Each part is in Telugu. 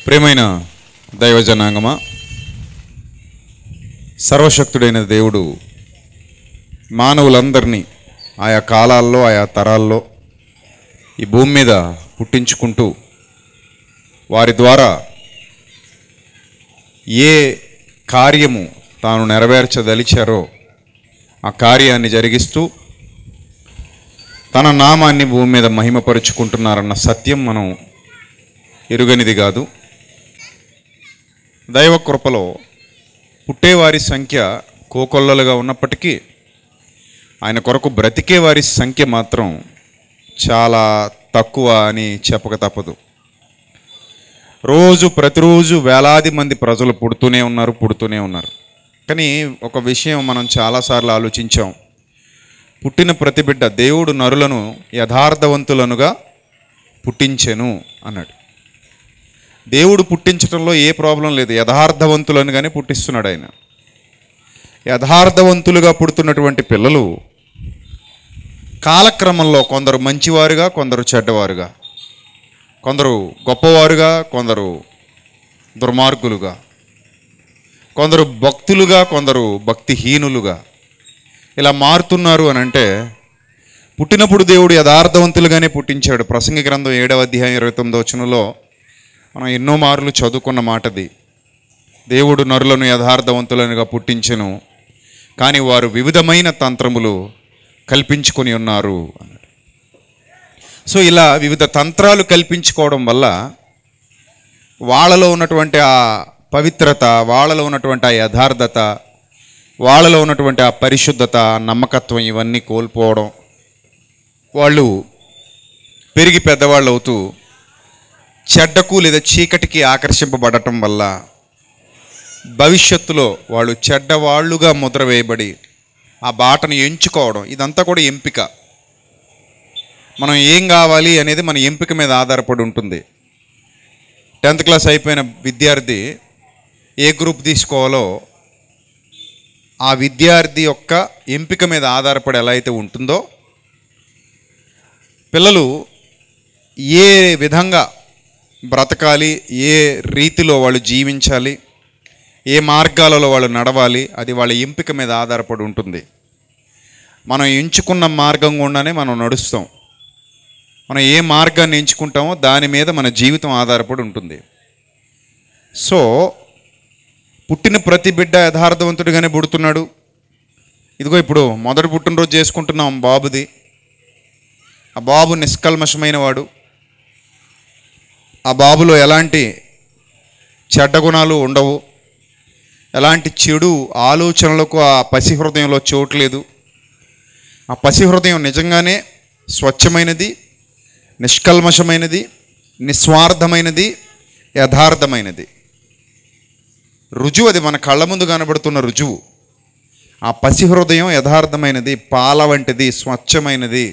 ప్రేమైన దైవజనాంగమా సర్వశక్తుడైన దేవుడు మానవులందరినీ ఆయా కాలాల్లో ఆయా తరాల్లో ఈ భూమి మీద పుట్టించుకుంటూ వారి ద్వారా ఏ కార్యము తాను నెరవేర్చదలిచారో ఆ కార్యాన్ని జరిగిస్తూ తన నామాన్ని భూమి మీద మహిమపరుచుకుంటున్నారన్న సత్యం మనం ఎరుగనిది కాదు దైవ కృపలో పుట్టేవారి సంఖ్య కోకొల్లలుగా ఉన్నప్పటికీ ఆయన కొరకు బ్రతికే వారి సంఖ్య మాత్రం చాలా తక్కువ అని చెప్పక తప్పదు రోజు ప్రతిరోజు వేలాది మంది ప్రజలు పుడుతూనే ఉన్నారు పుడుతూనే ఉన్నారు కానీ ఒక విషయం మనం చాలాసార్లు ఆలోచించాం పుట్టిన ప్రతి బిడ్డ దేవుడు నరులను యథార్థవంతులనుగా పుట్టించెను అన్నాడు దేవుడు పుట్టించడంలో ఏ ప్రాబ్లం లేదు యథార్థవంతులనుగానే పుట్టిస్తున్నాడు ఆయన యథార్థవంతులుగా పుడుతున్నటువంటి పిల్లలు కాలక్రమంలో కొందరు మంచివారుగా కొందరు చెడ్డవారుగా కొందరు గొప్పవారుగా కొందరు దుర్మార్గులుగా కొందరు భక్తులుగా కొందరు భక్తిహీనులుగా ఇలా మారుతున్నారు అని అంటే పుట్టినప్పుడు దేవుడు యథార్థవంతులుగానే పుట్టించాడు ప్రసంగి గ్రంథం ఏడవ అధ్యాయం ఇరవై తొమ్మిదో వచనంలో మనం ఎన్నో మార్లు చదువుకున్న మాటది దేవుడు నరులను యథార్థవంతులనుగా పుట్టించెను కానీ వారు వివిధమైన తంత్రములు కల్పించుకొని ఉన్నారు అన్నాడు సో ఇలా వివిధ తంత్రాలు కల్పించుకోవడం వల్ల వాళ్ళలో ఉన్నటువంటి ఆ పవిత్రత వాళ్ళలో ఉన్నటువంటి ఆ యథార్థత వాళ్ళలో ఉన్నటువంటి ఆ పరిశుద్ధత ఆ నమ్మకత్వం ఇవన్నీ కోల్పోవడం వాళ్ళు పెరిగి పెద్దవాళ్ళు అవుతూ చెడ్డకు లేదా చీకటికి ఆకర్షింపబడటం వల్ల భవిష్యత్తులో వాళ్ళు చెడ్డవాళ్ళుగా ముద్ర వేయబడి ఆ బాటను ఎంచుకోవడం ఇదంతా కూడా ఎంపిక మనం ఏం కావాలి అనేది మన ఎంపిక మీద ఆధారపడి ఉంటుంది టెన్త్ క్లాస్ అయిపోయిన విద్యార్థి ఏ గ్రూప్ తీసుకోవాలో ఆ విద్యార్థి యొక్క ఎంపిక మీద ఆధారపడి ఎలా అయితే ఉంటుందో పిల్లలు ఏ విధంగా బ్రతకాలి ఏ రీతిలో వాళ్ళు జీవించాలి ఏ మార్గాలలో వాళ్ళు నడవాలి అది వాళ్ళ ఎంపిక మీద ఆధారపడి ఉంటుంది మనం ఎంచుకున్న మార్గం గుండానే మనం నడుస్తాం మనం ఏ మార్గాన్ని ఎంచుకుంటామో దాని మీద మన జీవితం ఆధారపడి ఉంటుంది సో పుట్టిన ప్రతి బిడ్డ యథార్థవంతుడిగానే పుడుతున్నాడు ఇదిగో ఇప్పుడు మొదటి పుట్టినరోజు చేసుకుంటున్నాం బాబుది ఆ బాబు నిష్కల్మషమైన వాడు ఆ బాబులో ఎలాంటి చెడ్డ గుణాలు ఉండవు ఎలాంటి చెడు ఆలోచనలకు ఆ పసి హృదయంలో చోటు లేదు ఆ పసి హృదయం నిజంగానే స్వచ్ఛమైనది నిష్కల్మషమైనది నిస్వార్థమైనది యథార్థమైనది రుజువు అది మన కళ్ళ ముందు కనబడుతున్న రుజువు ఆ పసి హృదయం యథార్థమైనది పాల వంటిది స్వచ్ఛమైనది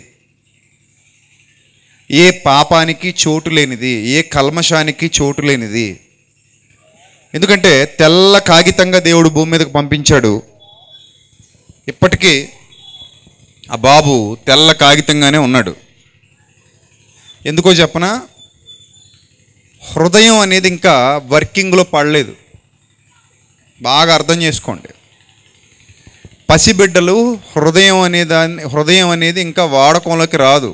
ఏ పాపానికి చోటు లేనిది ఏ కల్మషానికి చోటు లేనిది ఎందుకంటే తెల్ల కాగితంగా దేవుడు భూమి మీదకు పంపించాడు ఇప్పటికీ ఆ బాబు తెల్ల కాగితంగానే ఉన్నాడు ఎందుకో చెప్పనా హృదయం అనేది ఇంకా వర్కింగ్లో పడలేదు బాగా అర్థం చేసుకోండి పసిబిడ్డలు హృదయం అనే దాన్ని హృదయం అనేది ఇంకా వాడకంలోకి రాదు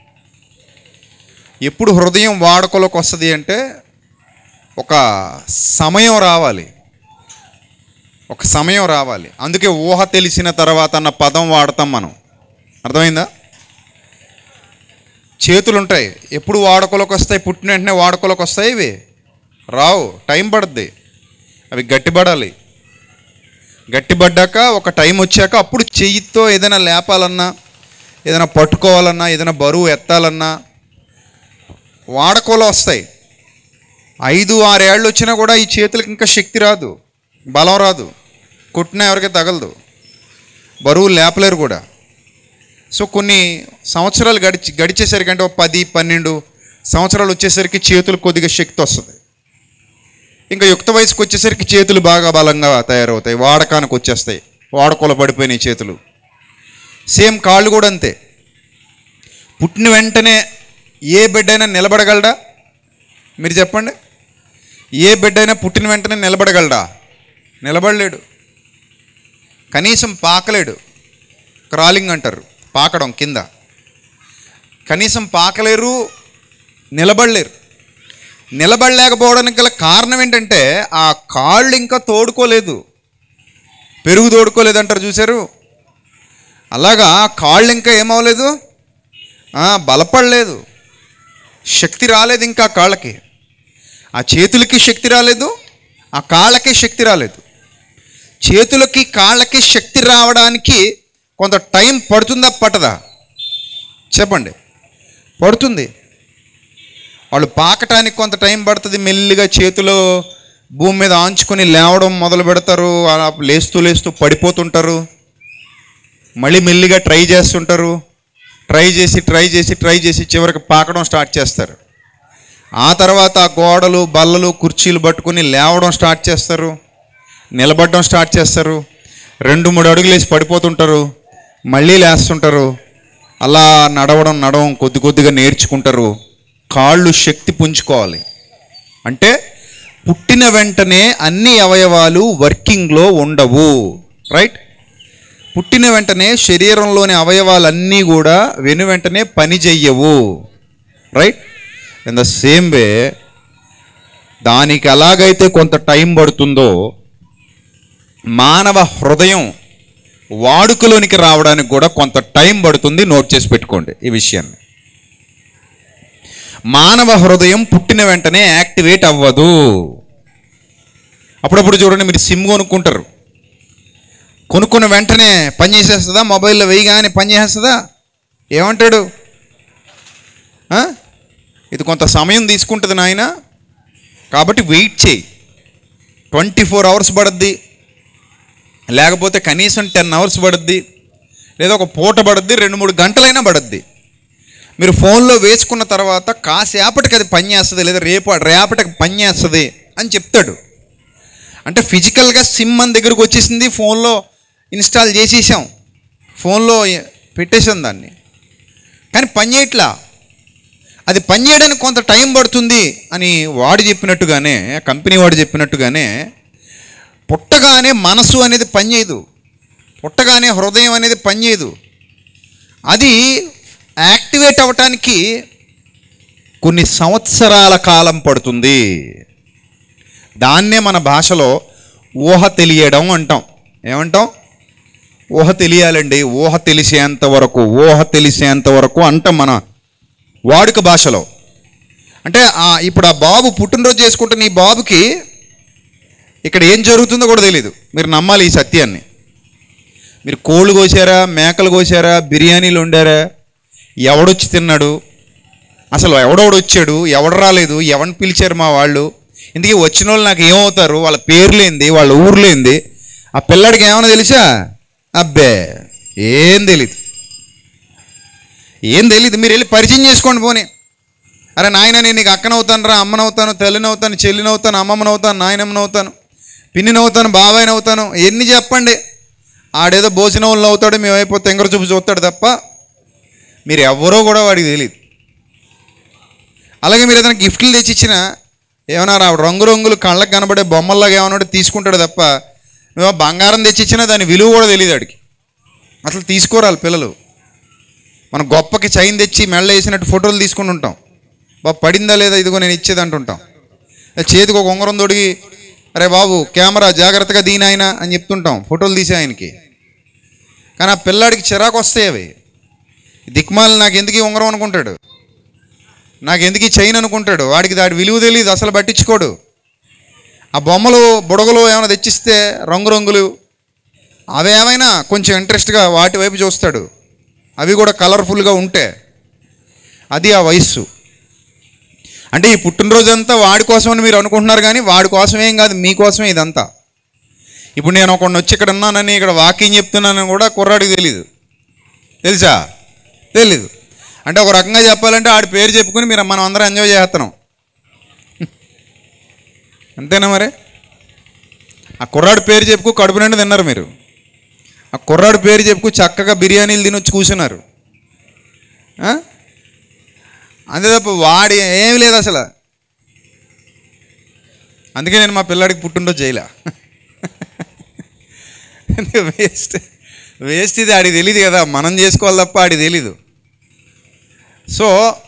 ఎప్పుడు హృదయం వాడకంలోకి వస్తుంది అంటే ఒక సమయం రావాలి ఒక సమయం రావాలి అందుకే ఊహ తెలిసిన తర్వాత అన్న పదం వాడతాం మనం అర్థమైందా చేతులు ఉంటాయి ఎప్పుడు వాడుకలోకి వస్తాయి పుట్టిన వెంటనే వాడుకలోకి వస్తాయి ఇవి రావు టైం పడుద్ది అవి గట్టిపడాలి గట్టిపడ్డాక ఒక టైం వచ్చాక అప్పుడు చెయ్యితో ఏదైనా లేపాలన్నా ఏదైనా పట్టుకోవాలన్నా ఏదైనా బరువు ఎత్తాలన్నా వాడకోలో వస్తాయి ఐదు ఆరేళ్ళు వచ్చినా కూడా ఈ చేతులకు ఇంకా శక్తి రాదు బలం రాదు కొట్టినా ఎవరికి తగలదు బరువు లేపలేరు కూడా సో కొన్ని సంవత్సరాలు గడిచి గడిచేసరికి అంటే ఒక పది పన్నెండు సంవత్సరాలు వచ్చేసరికి చేతులు కొద్దిగా శక్తి వస్తుంది ఇంకా యుక్త వయసుకు వచ్చేసరికి చేతులు బాగా బలంగా తయారవుతాయి వాడకానికి వచ్చేస్తాయి వాడకోల పడిపోయినాయి చేతులు సేమ్ కాళ్ళు కూడా అంతే పుట్టిన వెంటనే ఏ బిడ్డైనా నిలబడగలడా మీరు చెప్పండి ఏ బిడ్డ అయినా పుట్టిన వెంటనే నిలబడగలడా నిలబడలేడు కనీసం పాకలేడు క్రాలింగ్ అంటారు పాకడం కింద కనీసం పాకలేరు నిలబడలేరు నిలబడలేకపోవడానికి గల కారణం ఏంటంటే ఆ కాళ్ళు ఇంకా తోడుకోలేదు పెరుగు తోడుకోలేదు అంటారు చూశారు అలాగా కాళ్ళు ఇంకా ఏమవలేదు ఆ, బలపడలేదు శక్తి రాలేదు ఇంకా కాళ్ళకి ఆ చేతులకి శక్తి రాలేదు ఆ కాళ్ళకి శక్తి రాలేదు చేతులకి కాళ్ళకి శక్తి రావడానికి కొంత టైం పడుతుందా పట్టదా చెప్పండి పడుతుంది వాళ్ళు పాకటానికి కొంత టైం పడుతుంది మెల్లిగా చేతిలో భూమి మీద ఆంచుకొని లేవడం మొదలు పెడతారు అలా లేస్తూ లేస్తూ పడిపోతుంటారు మళ్ళీ మెల్లిగా ట్రై చేస్తుంటారు ట్రై చేసి ట్రై చేసి ట్రై చేసి చివరికి పాకడం స్టార్ట్ చేస్తారు ఆ తర్వాత ఆ గోడలు బల్లలు కుర్చీలు పట్టుకుని లేవడం స్టార్ట్ చేస్తారు నిలబడడం స్టార్ట్ చేస్తారు రెండు మూడు అడుగులు వేసి పడిపోతుంటారు మళ్ళీ లేస్తుంటారు అలా నడవడం నడవడం కొద్ది కొద్దిగా నేర్చుకుంటారు కాళ్ళు శక్తి పుంజుకోవాలి అంటే పుట్టిన వెంటనే అన్ని అవయవాలు వర్కింగ్లో ఉండవు రైట్ పుట్టిన వెంటనే శరీరంలోని అవయవాలన్నీ కూడా వెను వెంటనే పని చెయ్యవు right in the same way దానికి ఎలాగైతే కొంత టైం పడుతుందో మానవ హృదయం వాడుకలోనికి రావడానికి కూడా కొంత టైం పడుతుంది నోట్ చేసి పెట్టుకోండి ఈ విషయాన్ని మానవ హృదయం పుట్టిన వెంటనే యాక్టివేట్ అవ్వదు అప్పుడప్పుడు చూడండి మీరు సిమ్ కొనుక్కుంటారు కొనుక్కున్న వెంటనే పని చేసేస్తుందా మొబైల్లో వేయగానే పని చేసేస్తుందా ఏమంటాడు ఆ? ఇది కొంత సమయం తీసుకుంటుంది నాయన కాబట్టి వెయిట్ చేయి ట్వంటీ ఫోర్ అవర్స్ పడుద్ది లేకపోతే కనీసం టెన్ అవర్స్ పడుద్ది లేదా ఒక పూట పడుద్ది రెండు మూడు గంటలైనా పడుద్ది మీరు ఫోన్లో వేసుకున్న తర్వాత కాసేపటికి అది పని చేస్తుంది లేదా రేపు రేపటికి పని చేస్తుంది అని చెప్తాడు అంటే ఫిజికల్గా సిమ్ మన దగ్గరకు వచ్చేసింది ఫోన్లో ఇన్స్టాల్ చేసేసాం ఫోన్లో పెట్టేసాం దాన్ని కానీ పని చేయట్లా అది పని చేయడానికి కొంత టైం పడుతుంది అని వాడు చెప్పినట్టుగానే కంపెనీ వాడు చెప్పినట్టుగానే పుట్టగానే మనసు అనేది పనిచేయదు పుట్టగానే హృదయం అనేది పనిచేయదు అది యాక్టివేట్ అవ్వటానికి కొన్ని సంవత్సరాల కాలం పడుతుంది దాన్నే మన భాషలో ఊహ తెలియడం అంటాం ఏమంటాం ఊహ తెలియాలండి ఊహ తెలిసేంత వరకు ఊహ తెలిసేంత వరకు అంటాం మన వాడుక భాషలో అంటే ఆ ఇప్పుడు ఆ బాబు పుట్టినరోజు చేసుకుంటున్న ఈ బాబుకి ఇక్కడ ఏం జరుగుతుందో కూడా తెలియదు మీరు నమ్మాలి ఈ సత్యాన్ని మీరు కోళ్ళు కోసారా మేకలు కోసారా బిర్యానీలు వండారా ఎవడొచ్చి తిన్నాడు అసలు ఎవడెవడు వచ్చాడు ఎవడు రాలేదు ఎవరిని పిలిచారు మా వాళ్ళు ఇందుకే వచ్చిన వాళ్ళు నాకు ఏమవుతారు వాళ్ళ పేర్లేంది వాళ్ళ ఊర్లేంది ఆ పిల్లాడికి ఏమైనా తెలుసా అబ్బే ఏం తెలీదు ఏం తెలీదు మీరు వెళ్ళి పరిచయం చేసుకోండి పోనీ అరే నాయన నేను నీకు అక్కనవుతాను రా అమ్మనవుతాను తల్లినవుతాను చెల్లినవుతాను అమ్మమ్మనవుతాను నాయనమ్మనవుతాను పిన్నినవుతాను బాబాయినవుతాను ఎన్ని చెప్పండి ఆడేదో భోజనం అవుతాడు మేమైపోతే తెంగర చూపు చూస్తాడు తప్ప మీరు ఎవరో కూడా వాడికి తెలియదు అలాగే మీరు ఏదైనా గిఫ్ట్లు తెచ్చిచ్చినా ఏమన్నా రా రంగురంగులు కళ్ళకు కనబడే బొమ్మల్లాగా ఏమన్నా తీసుకుంటాడు తప్ప మేము బంగారం తెచ్చిచ్చినా దాని విలువ కూడా తెలియదు వాడికి అసలు తీసుకోరాలి పిల్లలు మనం గొప్పకి చైన్ తెచ్చి మెళ్ళ వేసినట్టు ఫోటోలు తీసుకుని ఉంటాం బాబు పడిందా లేదా ఇదిగో నేను ఇచ్చేది అంటుంటాం ఏ చేతికి ఒక ఉంగరం తొడిగి అరే బాబు కెమెరా జాగ్రత్తగా దీని ఆయన అని చెప్తుంటాం ఫోటోలు తీసే ఆయనకి కానీ ఆ పిల్లాడికి చిరాకు వస్తాయి అవి దిక్మాలు నాకు ఎందుకు ఈ ఉంగరం అనుకుంటాడు నాకు ఎందుకు ఈ చైన్ అనుకుంటాడు వాడికి దాడి విలువ తెలియదు అసలు పట్టించుకోడు ఆ బొమ్మలు బుడగలు ఏమైనా తెచ్చిస్తే రంగురంగులు అవి ఏమైనా కొంచెం ఇంట్రెస్ట్గా వాటి వైపు చూస్తాడు అవి కూడా కలర్ఫుల్గా ఉంటే అది ఆ వయస్సు అంటే ఈ పుట్టినరోజు అంతా వాడి కోసమని మీరు అనుకుంటున్నారు కానీ వాడి కోసమేం కాదు మీకోసమే ఇదంతా ఇప్పుడు నేను ఒకడిని వచ్చి ఇక్కడ ఉన్నానని ఇక్కడ వాకింగ్ చెప్తున్నానని కూడా కుర్రాడికి తెలీదు తెలుసా తెలీదు అంటే ఒక రకంగా చెప్పాలంటే ఆడి పేరు చెప్పుకుని మీరు మనం అందరం ఎంజాయ్ చేస్తున్నాం అంతేనా మరి ఆ కుర్రాడి పేరు చెప్పుకు కడుపు నిండా తిన్నారు మీరు ఆ కుర్రాడి పేరు చెప్పుకు చక్కగా బిర్యానీలు తినొచ్చి కూర్చున్నారు ఆ? అంతే తప్ప వాడి ఏమి లేదు అసలు అందుకే నేను మా పిల్లాడికి పుట్టినరోజు చేయలే వేస్ట్ వేస్ట్ ఇది ఆడికి తెలియదు కదా మనం చేసుకోవాలి తప్ప ఆడికి తెలీదు సో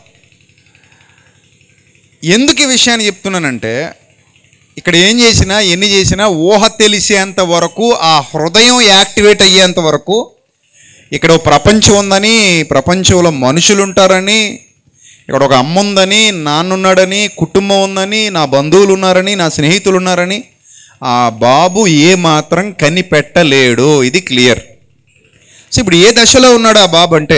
ఎందుకు ఈ విషయాన్ని చెప్తున్నానంటే ఇక్కడ ఏం చేసినా ఎన్ని చేసినా ఊహ తెలిసేంత వరకు ఆ హృదయం యాక్టివేట్ అయ్యేంత వరకు ఇక్కడ ఓ ప్రపంచం ఉందని ప్రపంచంలో మనుషులు ఉంటారని ఇక్కడ ఒక అమ్మ ఉందని నాన్నున్నాడని కుటుంబం ఉందని నా బంధువులు ఉన్నారని నా స్నేహితులు ఉన్నారని ఆ బాబు ఏ మాత్రం కనిపెట్టలేడు ఇది క్లియర్ సో ఇప్పుడు ఏ దశలో ఉన్నాడు ఆ బాబు అంటే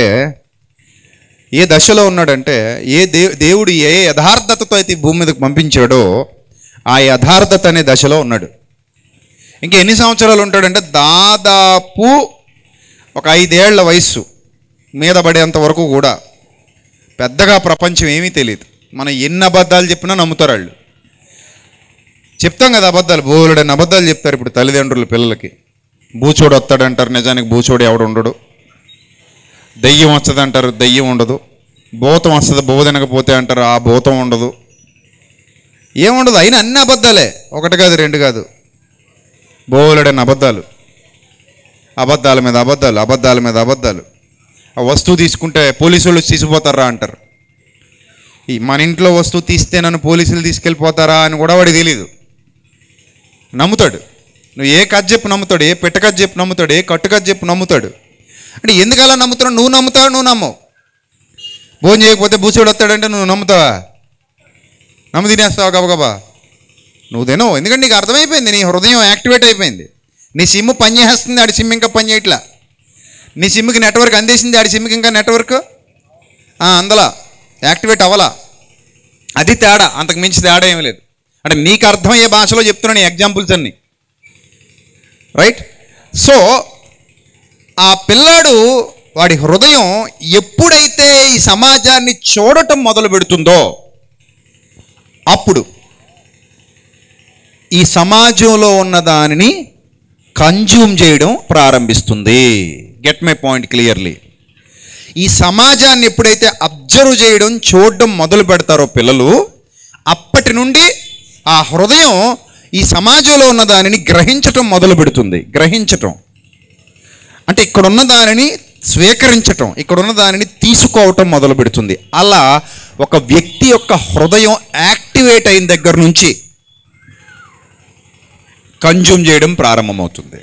ఏ దశలో ఉన్నాడంటే ఏ దే దేవుడు ఏ యథార్థతతో అయితే ఈ భూమి మీదకి పంపించాడో ఆ యథార్థత అనే దశలో ఉన్నాడు ఇంకా ఎన్ని సంవత్సరాలు ఉంటాడంటే దాదాపు ఒక ఐదేళ్ల వయస్సు మీద పడేంత వరకు కూడా పెద్దగా ప్రపంచం ఏమీ తెలియదు మనం ఎన్ని అబద్ధాలు చెప్పినా నమ్ముతారు వాళ్ళు చెప్తాం కదా అబద్ధాలు బోలుడని అబద్ధాలు చెప్తారు ఇప్పుడు తల్లిదండ్రులు పిల్లలకి బూచోడు వస్తాడంటారు నిజానికి బూచోడు ఎవడు ఉండడు దయ్యం వస్తుంది అంటారు దయ్యం ఉండదు భూతం వస్తుంది బోధనకపోతే అంటారు ఆ భూతం ఉండదు ఏముండదు అయినా అన్ని అబద్ధాలే ఒకటి కాదు రెండు కాదు బోలెడని అబద్ధాలు అబద్ధాల మీద అబద్ధాలు అబద్ధాల మీద అబద్ధాలు ఆ వస్తువు తీసుకుంటే పోలీసు వాళ్ళు తీసుకుపోతారా అంటారు ఈ మన ఇంట్లో వస్తువు తీస్తే నన్ను పోలీసులు తీసుకెళ్ళిపోతారా అని కూడా వాడికి తెలీదు నమ్ముతాడు నువ్వు ఏ కథ చెప్పు నమ్ముతాడు ఏ పెట్ట కథ చెప్పు నమ్ముతాడు ఏ కట్టు కథ చెప్పు నమ్ముతాడు అంటే ఎందుకు అలా నమ్ముతున్నావు నువ్వు నమ్ముతావు నువ్వు నమ్మవు భోజనం చేయకపోతే బూచోడు వస్తాడంటే నువ్వు నమ్ముతావా నమ్ము తినేస్తావా గబగబా నువ్వు తినవు ఎందుకంటే నీకు అర్థమైపోయింది నీ హృదయం యాక్టివేట్ అయిపోయింది నీ సిమ్ పని చేస్తుంది ఆడి సిమ్ ఇంకా పని చేయట్లా నీ సిమ్కి నెట్వర్క్ అందేసింది ఆడి సిమ్కి ఇంకా నెట్వర్క్ అందలా యాక్టివేట్ అవ్వలా అది తేడా అంతకు మించి తేడా ఏమీ లేదు అంటే నీకు అర్థమయ్యే భాషలో చెప్తున్నాను ఈ ఎగ్జాంపుల్స్ అన్నీ రైట్ సో ఆ పిల్లాడు వాడి హృదయం ఎప్పుడైతే ఈ సమాజాన్ని చూడటం మొదలు పెడుతుందో అప్పుడు ఈ సమాజంలో ఉన్న దానిని కన్జ్యూమ్ చేయడం ప్రారంభిస్తుంది గెట్ మై పాయింట్ క్లియర్లీ ఈ సమాజాన్ని ఎప్పుడైతే అబ్జర్వ్ చేయడం చూడడం మొదలు పెడతారో పిల్లలు అప్పటి నుండి ఆ హృదయం ఈ సమాజంలో ఉన్న దానిని గ్రహించటం మొదలు పెడుతుంది గ్రహించటం అంటే ఇక్కడున్న దానిని స్వీకరించటం ఇక్కడున్న దానిని తీసుకోవటం మొదలు పెడుతుంది అలా ఒక వ్యక్తి యొక్క హృదయం యాక్టివేట్ అయిన దగ్గర నుంచి కన్జ్యూమ్ చేయడం ప్రారంభమవుతుంది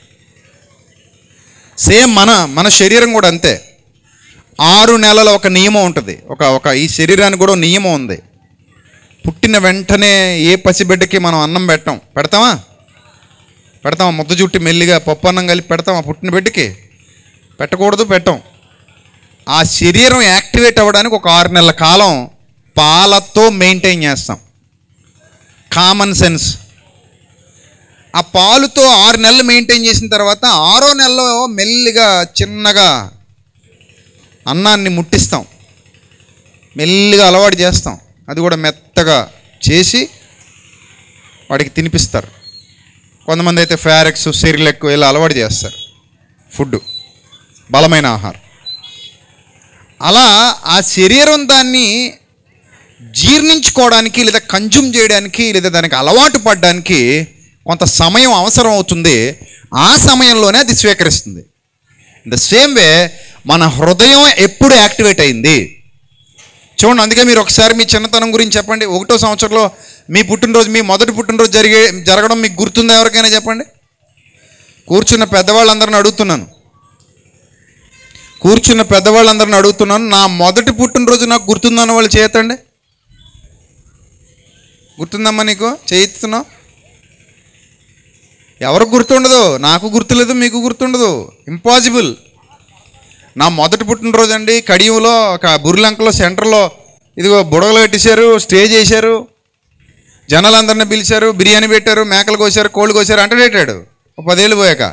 సేమ్ మన మన శరీరం కూడా అంతే ఆరు నెలల ఒక నియమం ఉంటుంది ఒక ఒక ఈ శరీరానికి కూడా ఒక నియమం ఉంది పుట్టిన వెంటనే ఏ పసిబిడ్డకి మనం అన్నం పెట్టాం పెడతామా పెడతామా ముద్ద చుట్టి మెల్లిగా పప్పు అన్నం కలిపి పెడతామా పుట్టిన బిడ్డకి పెట్టకూడదు పెట్టం ఆ శరీరం యాక్టివేట్ అవ్వడానికి ఒక ఆరు నెలల కాలం పాలతో మెయింటైన్ చేస్తాం కామన్ సెన్స్ ఆ పాలుతో ఆరు నెలలు మెయింటైన్ చేసిన తర్వాత ఆరో నెలలో మెల్లిగా చిన్నగా అన్నాన్ని ముట్టిస్తాం మెల్లిగా అలవాటు చేస్తాం అది కూడా మెత్తగా చేసి వాడికి తినిపిస్తారు కొంతమంది అయితే ఫారెక్స్ సిరిలెక్ ఇలా అలవాటు చేస్తారు ఫుడ్ బలమైన ఆహారం అలా ఆ శరీరం దాన్ని జీర్ణించుకోవడానికి లేదా కన్జ్యూమ్ చేయడానికి లేదా దానికి అలవాటు పడడానికి కొంత సమయం అవసరం అవుతుంది ఆ సమయంలోనే అది స్వీకరిస్తుంది ద సేమ్ వే మన హృదయం ఎప్పుడు యాక్టివేట్ అయింది చూడండి అందుకే మీరు ఒకసారి మీ చిన్నతనం గురించి చెప్పండి ఒకటో సంవత్సరంలో మీ పుట్టినరోజు మీ మొదటి పుట్టినరోజు జరిగే జరగడం మీకు గుర్తుందా ఎవరికైనా చెప్పండి కూర్చున్న పెద్దవాళ్ళందరిని అడుగుతున్నాను కూర్చున్న పెద్దవాళ్ళందరిని అడుగుతున్నాను నా మొదటి పుట్టినరోజు నాకు గుర్తుందన్న వాళ్ళు చేయతండి గుర్తుందమ్మా నీకు చేయిస్తున్నావు ఎవరికి గుర్తుండదు నాకు గుర్తులేదు మీకు గుర్తుండదు ఇంపాసిబుల్ నా మొదటి పుట్టినరోజు అండి కడియంలో ఒక బుర్లంకలో సెంటర్లో ఇదిగో బుడగలు పెట్టేశారు స్టేజ్ వేశారు జనాలందరిని పిలిచారు బిర్యానీ పెట్టారు మేకలు కోసారు కోళ్ళు కోసారు అంటడేటాడు ఒక పదేళ్ళు పోయాక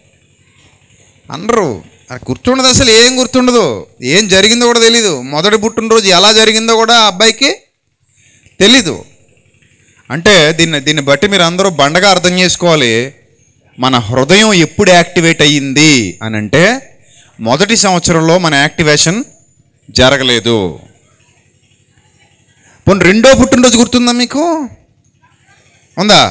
అనరు అది గుర్తుండదు అసలు ఏం గుర్తుండదు ఏం జరిగిందో కూడా తెలీదు మొదటి పుట్టినరోజు ఎలా జరిగిందో కూడా ఆ అబ్బాయికి తెలీదు అంటే దీన్ని దీన్ని బట్టి మీరు అందరూ బండగా అర్థం చేసుకోవాలి మన హృదయం ఎప్పుడు యాక్టివేట్ అయ్యింది అని అంటే మొదటి సంవత్సరంలో మన యాక్టివేషన్ జరగలేదు పోనీ రెండో పుట్టినరోజు గుర్తుందా మీకు ఉందా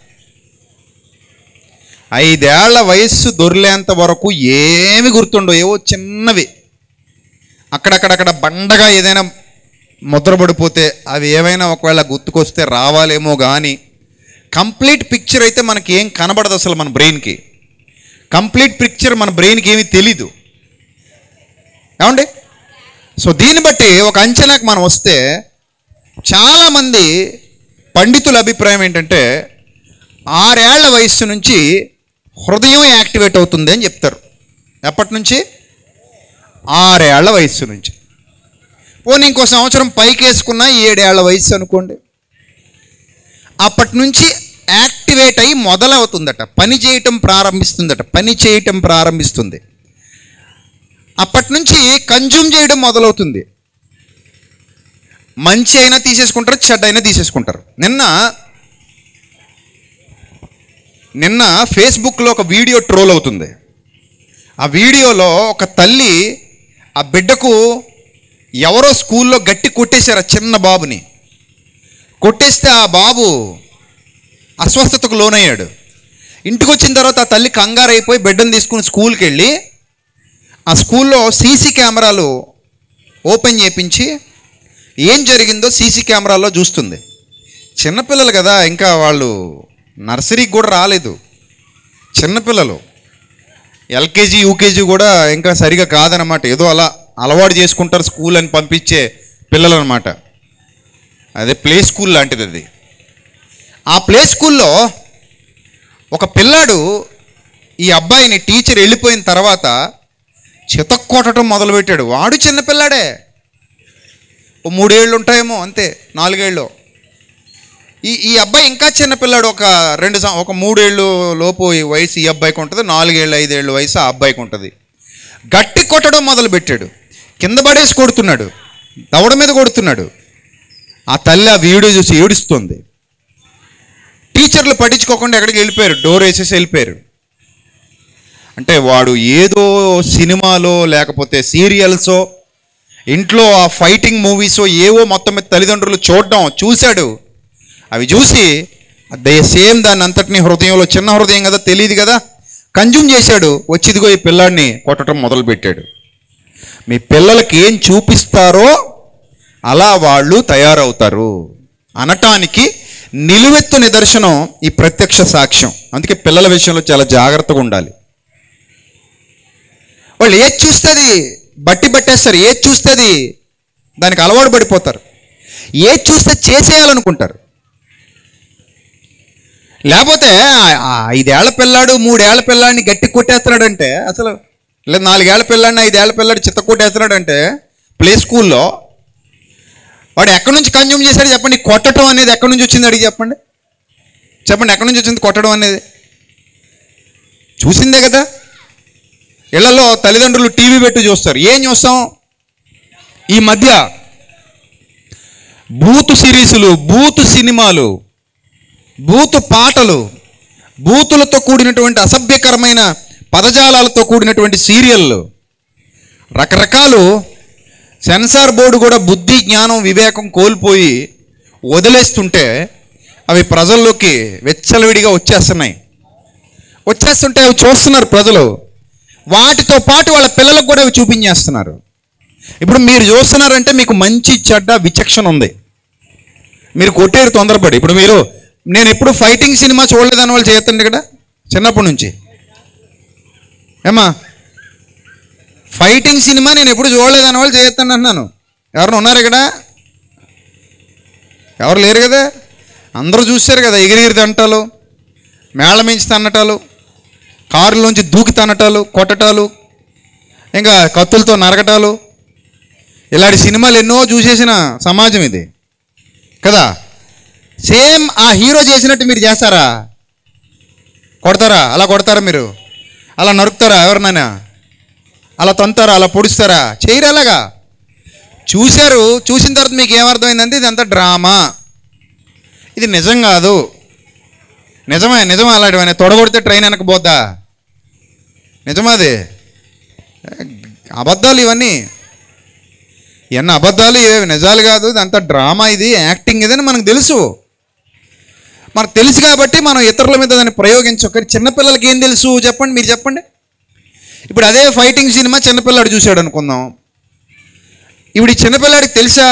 ఐదేళ్ల వయస్సు దొరిలేంత వరకు ఏమి గుర్తుండవు ఏవో చిన్నవి అక్కడక్కడక్కడ బండగా ఏదైనా ముద్రపడిపోతే అవి ఏమైనా ఒకవేళ గుర్తుకొస్తే రావాలేమో కానీ కంప్లీట్ పిక్చర్ అయితే మనకి ఏం కనబడదు అసలు మన బ్రెయిన్కి కంప్లీట్ పిక్చర్ మన బ్రెయిన్కి ఏమీ తెలీదు ఏమండి సో దీన్ని బట్టి ఒక అంచనాకు మనం వస్తే చాలామంది పండితుల అభిప్రాయం ఏంటంటే ఆరేళ్ల వయస్సు నుంచి హృదయం యాక్టివేట్ అవుతుంది అని చెప్తారు ఎప్పటి నుంచి ఆరేళ్ల వయస్సు నుంచి పోనీ ఇంకో సంవత్సరం పైకి వేసుకున్న ఏడేళ్ల వయస్సు అనుకోండి అప్పటి నుంచి యాక్టివేట్ అయ్యి మొదలవుతుందట పని చేయటం ప్రారంభిస్తుందట పని చేయటం ప్రారంభిస్తుంది అప్పటి నుంచి కన్జ్యూమ్ చేయడం మొదలవుతుంది మంచి అయినా తీసేసుకుంటారు చెడ్డ అయినా తీసేసుకుంటారు నిన్న నిన్న ఫేస్బుక్లో ఒక వీడియో ట్రోల్ అవుతుంది ఆ వీడియోలో ఒక తల్లి ఆ బిడ్డకు ఎవరో స్కూల్లో గట్టి కొట్టేశారు ఆ చిన్న బాబుని కొట్టేస్తే ఆ బాబు అస్వస్థతకు లోనయ్యాడు ఇంటికి వచ్చిన తర్వాత ఆ తల్లి కంగారు అయిపోయి బిడ్డను తీసుకుని స్కూల్కి వెళ్ళి ఆ స్కూల్లో సీసీ కెమెరాలు ఓపెన్ చేయించి ఏం జరిగిందో సీసీ కెమెరాలో చూస్తుంది చిన్నపిల్లలు కదా ఇంకా వాళ్ళు నర్సరీకి కూడా రాలేదు చిన్నపిల్లలు ఎల్కేజీ యూకేజీ కూడా ఇంకా సరిగా కాదనమాట ఏదో అలా అలవాటు చేసుకుంటారు స్కూల్ అని పంపించే పిల్లలు అనమాట అదే ప్లే స్కూల్ లాంటిది అది ఆ ప్లే స్కూల్లో ఒక పిల్లాడు ఈ అబ్బాయిని టీచర్ వెళ్ళిపోయిన తర్వాత చితక్కొట్టడం మొదలుపెట్టాడు వాడు చిన్నపిల్లాడే ఓ మూడేళ్ళు ఉంటాయేమో అంతే నాలుగేళ్ళు ఈ ఈ అబ్బాయి ఇంకా చిన్నపిల్లాడు ఒక రెండు సం- ఒక మూడేళ్ళు లోపు ఈ వయసు ఈ అబ్బాయికి ఉంటుంది నాలుగేళ్ళు ఐదేళ్ళు వయసు ఆ అబ్బాయికి ఉంటుంది గట్టి కొట్టడం మొదలుపెట్టాడు కింద పడేసి కొడుతున్నాడు దవడ మీద కొడుతున్నాడు ఆ తల్లి ఆ వీడియో చూసి ఏడుస్తుంది టీచర్లు పట్టించుకోకుండా ఎక్కడికి వెళ్ళిపోయారు డోర్ వేసేసి వెళ్ళిపోయారు అంటే వాడు ఏదో సినిమాలో లేకపోతే సీరియల్సో ఇంట్లో ఆ ఫైటింగ్ మూవీసో ఏవో మొత్తం మీద తల్లిదండ్రులు చూడడం చూశాడు అవి చూసి అదే సేమ్ దాన్ని అంతటిని హృదయంలో చిన్న హృదయం కదా తెలియదు కదా కన్జ్యూమ్ చేశాడు వచ్చిదిగో ఈ పిల్లాడిని కొట్టడం మొదలుపెట్టాడు మీ పిల్లలకి ఏం చూపిస్తారో అలా వాళ్ళు తయారవుతారు అనటానికి నిలువెత్తు నిదర్శనం ఈ ప్రత్యక్ష సాక్ష్యం అందుకే పిల్లల విషయంలో చాలా జాగ్రత్తగా ఉండాలి వాళ్ళు ఏది చూస్తుంది బట్టి పట్టేస్తారు ఏది చూస్తుంది దానికి అలవాటు పడిపోతారు ఏది చూస్తే చేసేయాలనుకుంటారు లేకపోతే ఆ- ఆ ఐదేళ్ల పిల్లాడు మూడేళ్ల పిల్లాడిని గట్టి కొట్టేస్తున్నాడంటే అసలు లేదా నాలుగేళ్ల పిల్లాడిని ఐదేళ్ల పిల్లాడు చిత్త కొట్టేస్తున్నాడంటే ప్లే స్కూల్లో వాడు ఎక్కడి నుంచి కన్జ్యూమ్ చేశాడు చెప్పండి కొట్టడం అనేది ఎక్కడి నుంచి వచ్చింది అడిగి చెప్పండి చెప్పండి ఎక్కడి నుంచి వచ్చింది కొట్టడం అనేది చూసిందే కదా ఇళ్లలో తల్లిదండ్రులు టీవీ పెట్టి చూస్తారు ఏం చూస్తాం ఈ మధ్య బూతు సిరీసులు బూతు సినిమాలు బూతు పాటలు బూతులతో కూడినటువంటి అసభ్యకరమైన పదజాలాలతో కూడినటువంటి సీరియళ్ళు రకరకాలు సెన్సార్ బోర్డు కూడా బుద్ధి జ్ఞానం వివేకం కోల్పోయి వదిలేస్తుంటే అవి ప్రజల్లోకి వెచ్చలవిడిగా వచ్చేస్తున్నాయి వచ్చేస్తుంటే అవి చూస్తున్నారు ప్రజలు వాటితో పాటు వాళ్ళ పిల్లలకు కూడా అవి చూపించేస్తున్నారు ఇప్పుడు మీరు చూస్తున్నారంటే మీకు మంచి చెడ్డ విచక్షణ ఉంది మీరు కొట్టేరు తొందరపడి ఇప్పుడు మీరు నేను ఎప్పుడు ఫైటింగ్ సినిమా చూడలేదని వాళ్ళు చేస్తుండే కదా చిన్నప్పటి నుంచి ఏమా ఫైటింగ్ సినిమా నేను ఎప్పుడు చూడలేదని వాళ్ళు చేస్తాను అన్నాను ఎవరైనా ఉన్నారు ఇక్కడ ఎవరు లేరు కదా అందరూ చూశారు కదా ఎగిరిగిరి తంటాలు మేళమించి తన్నటాలు కారులోంచి దూకి తన్నటాలు కొట్టటాలు ఇంకా కత్తులతో నరకటాలు ఇలాంటి సినిమాలు ఎన్నో చూసేసిన సమాజం ఇది కదా సేమ్ ఆ హీరో చేసినట్టు మీరు చేస్తారా కొడతారా అలా కొడతారా మీరు అలా నరుకుతారా ఎవరినైనా అలా తంతారా అలా పొడుస్తారా చేయరు అలాగా చూశారు చూసిన తర్వాత మీకు ఏమర్థమైందంటే ఇదంతా డ్రామా ఇది నిజం కాదు నిజమే నిజమే అలాంటివన్నీ తొడగొడితే ట్రైన్ వెనక పోద్దా నిజమాది అబద్ధాలు ఇవన్నీ ఇవన్నీ అబద్ధాలు ఇవి నిజాలు కాదు ఇదంతా డ్రామా ఇది యాక్టింగ్ ఇదని మనకు తెలుసు మనకు తెలుసు కాబట్టి మనం ఇతరుల మీద దాన్ని ప్రయోగించం కానీ చిన్నపిల్లలకి ఏం తెలుసు చెప్పండి మీరు చెప్పండి ఇప్పుడు అదే ఫైటింగ్ సినిమా చిన్నపిల్లాడు చూశాడు అనుకుందాం ఇప్పుడు ఈ చిన్నపిల్లాడికి తెలుసా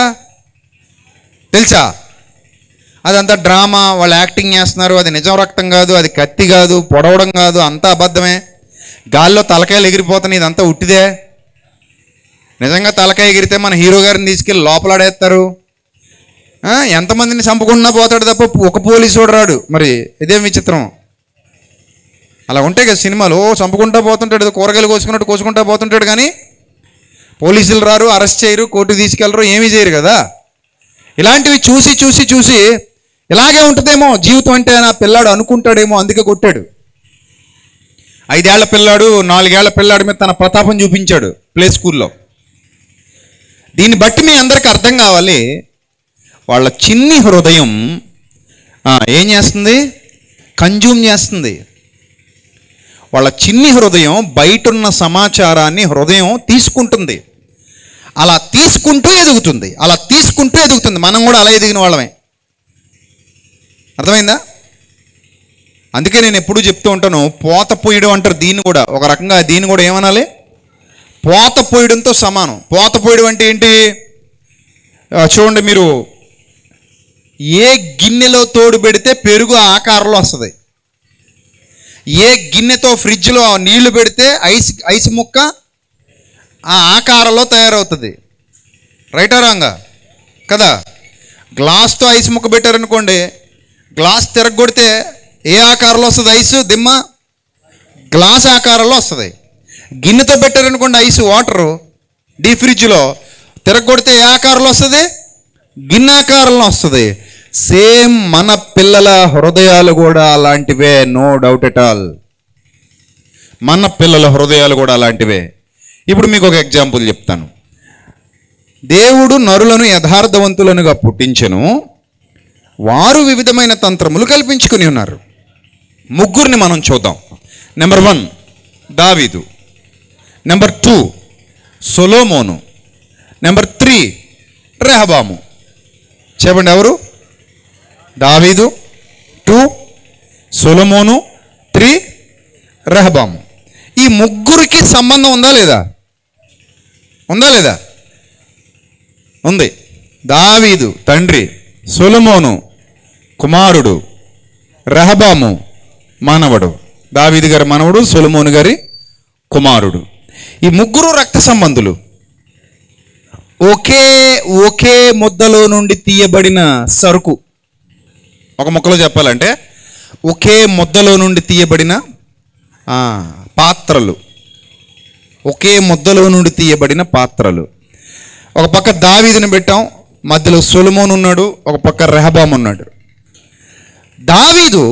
తెలుసా అదంతా డ్రామా వాళ్ళు యాక్టింగ్ చేస్తున్నారు అది నిజం రక్తం కాదు అది కత్తి కాదు పొడవడం కాదు అంతా అబద్ధమే గాల్లో తలకాయలు ఎగిరిపోతున్నాయి ఇదంతా ఉట్టిదే నిజంగా తలకాయ ఎగిరితే మన హీరో గారిని తీసుకెళ్ళి లోపలాడేస్తారు ఆ, ఎంతమందిని చంపుకున్నా పోతాడు తప్ప ఒక పోలీసు రాడు మరి ఇదేం విచిత్రం అలా ఉంటాయి కదా సినిమాలు ఓ చంపుకుంటా పోతుంటాడు ఏదో కూరగాయలు కోసుకున్నట్టు కోసుకుంటా పోతుంటాడు కానీ పోలీసులు రారు అరెస్ట్ చేయరు కోర్టు తీసుకెళ్లరు ఏమీ చేయరు కదా ఇలాంటివి చూసి చూసి చూసి ఇలాగే ఉంటుందేమో జీవితం అంటే నా పిల్లాడు అనుకుంటాడేమో అందుకే కొట్టాడు ఐదేళ్ల పిల్లాడు నాలుగేళ్ల పిల్లాడి మీద తన ప్రతాపం చూపించాడు ప్లే స్కూల్లో దీన్ని బట్టి మీ అందరికీ అర్థం కావాలి వాళ్ళ చిన్ని హృదయం ఆ, ఏం చేస్తుంది కన్జ్యూమ్ చేస్తుంది వాళ్ళ చిన్ని హృదయం బయట ఉన్న సమాచారాన్ని హృదయం తీసుకుంటుంది అలా తీసుకుంటూ ఎదుగుతుంది అలా తీసుకుంటూ ఎదుగుతుంది మనం కూడా అలా ఎదిగిన వాళ్ళమే అర్థమైందా అందుకే నేను ఎప్పుడూ చెప్తూ ఉంటాను పోత పొయ్యడం అంటారు దీన్ని కూడా ఒక రకంగా దీన్ని కూడా ఏమనాలి పోత పొయ్యడంతో సమానం పోత పొయ్యడం అంటే ఏంటి ఆ, చూడండి మీరు ఏ గిన్నెలో తోడు పెడితే పెరుగు ఆ ఆకారంలో వస్తుంది ఏ గిన్నెతో ఫ్రిడ్జ్లో నీళ్లు పెడితే ఐస్ ఐస్ ముక్క ఆ ఆకారంలో తయారవుతుంది రైటా రాంగా కదా గ్లాస్తో ఐస్ ముక్క పెట్టారనుకోండి గ్లాస్ తిరగొడితే ఏ ఆకారంలో వస్తుంది ఐస్ దిమ్మ గ్లాస్ ఆకారంలో వస్తుంది గిన్నెతో పెట్టారనుకోండి ఐస్ వాటరు డీ ఫ్రిడ్జ్లో తిరగొడితే ఏ ఆకారంలో వస్తుంది గిన్నె ఆకారంలో వస్తుంది సేమ్ మన పిల్లల హృదయాలు కూడా అలాంటివే నో డౌట్ ఎట్ ఆల్ మన పిల్లల హృదయాలు కూడా అలాంటివే ఇప్పుడు మీకు ఒక ఎగ్జాంపుల్ చెప్తాను దేవుడు నరులను యథార్థవంతులనుగా పుట్టించెను వారు వివిధమైన తంత్రములు కల్పించుకుని ఉన్నారు ముగ్గురిని మనం చూద్దాం నెంబర్ వన్ దావీదు నెంబర్ టూ సొలోమోను నెంబర్ త్రీ రెహబాము చెప్పండి ఎవరు దావీదు టూ సొలమోను త్రీ రెహబాము ఈ ముగ్గురికి సంబంధం ఉందా లేదా ఉందా లేదా ఉంది దావీదు తండ్రి సొలమోను కుమారుడు రెహబాము మానవుడు దావీదు గారి మనవడు సొలమోను గారి కుమారుడు ఈ ముగ్గురు రక్త సంబంధులు ఒకే ఒకే ముద్దలో నుండి తీయబడిన సరుకు ఒక ముక్కలో చెప్పాలంటే ఒకే ముద్దలో నుండి తీయబడిన ఆ, పాత్రలు ఒకే ముద్దలో నుండి తీయబడిన పాత్రలు ఒక పక్క దావీదుని పెట్టాం మధ్యలో సొలమోన్ ఉన్నాడు ఒక పక్క రెహబామ్ ఉన్నాడు దావీదు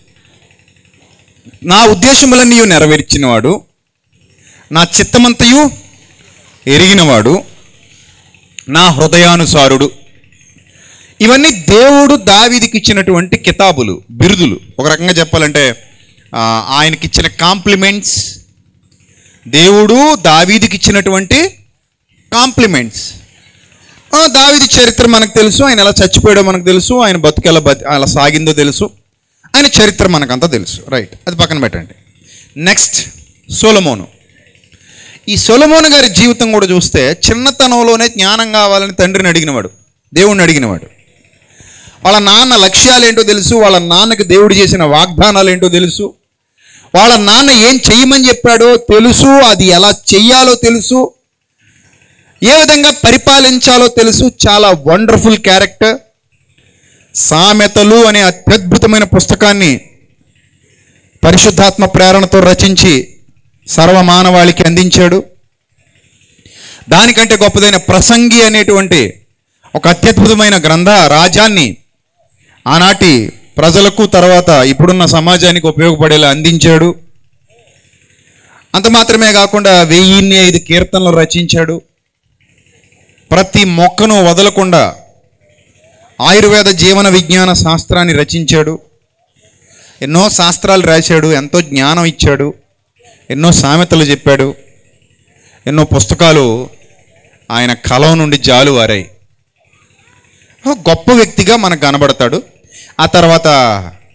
నా ఉద్దేశములన్నీ నెరవేర్చినవాడు నా చిత్తమంతయు ఎరిగినవాడు నా హృదయానుసారుడు ఇవన్నీ దేవుడు దావీదికి ఇచ్చినటువంటి కితాబులు బిరుదులు ఒక రకంగా చెప్పాలంటే ఆ, ఆయనకిచ్చిన కాంప్లిమెంట్స్ దేవుడు దావీదికి ఇచ్చినటువంటి కాంప్లిమెంట్స్ ఆ, దావీది చరిత్ర మనకు తెలుసు ఆయన ఎలా చచ్చిపోయాడో మనకు తెలుసు ఆయన బతుకు ఎలా బతి అలా సాగిందో తెలుసు ఆయన చరిత్ర మనకంతా తెలుసు రైట్ అది పక్కన పెట్టండి నెక్స్ట్ సోలమోను ఈ సొలమోను గారి జీవితం కూడా చూస్తే చిన్నతనంలోనే జ్ఞానం కావాలని తండ్రిని అడిగినవాడు దేవుణ్ణి అడిగినవాడు వాళ్ళ నాన్న లక్ష్యాలు ఏంటో తెలుసు వాళ్ళ నాన్నకి దేవుడు చేసిన వాగ్దానాలు ఏంటో తెలుసు వాళ్ళ నాన్న ఏం చెయ్యమని చెప్పాడో తెలుసు అది ఎలా చెయ్యాలో తెలుసు ఏ విధంగా పరిపాలించాలో తెలుసు చాలా వండర్ఫుల్ క్యారెక్టర్ సామెతలు అనే అత్యద్భుతమైన పుస్తకాన్ని పరిశుద్ధాత్మ ప్రేరణతో రచించి సర్వమానవాళికి అందించాడు దానికంటే గొప్పదైన ప్రసంగి అనేటువంటి ఒక అత్యద్భుతమైన గ్రంథ రాజాన్ని ఆనాటి ప్రజలకు తర్వాత ఇప్పుడున్న సమాజానికి ఉపయోగపడేలా అందించాడు అంత మాత్రమే కాకుండా వెయ్యిన్ని ఐదు కీర్తనలు రచించాడు ప్రతి మొక్కను వదలకుండా ఆయుర్వేద జీవన విజ్ఞాన శాస్త్రాన్ని రచించాడు ఎన్నో శాస్త్రాలు రాశాడు ఎంతో జ్ఞానం ఇచ్చాడు ఎన్నో సామెతలు చెప్పాడు ఎన్నో పుస్తకాలు ఆయన కలం నుండి జాలు వారాయి ఒక గొప్ప వ్యక్తిగా మనకు కనబడతాడు ఆ తర్వాత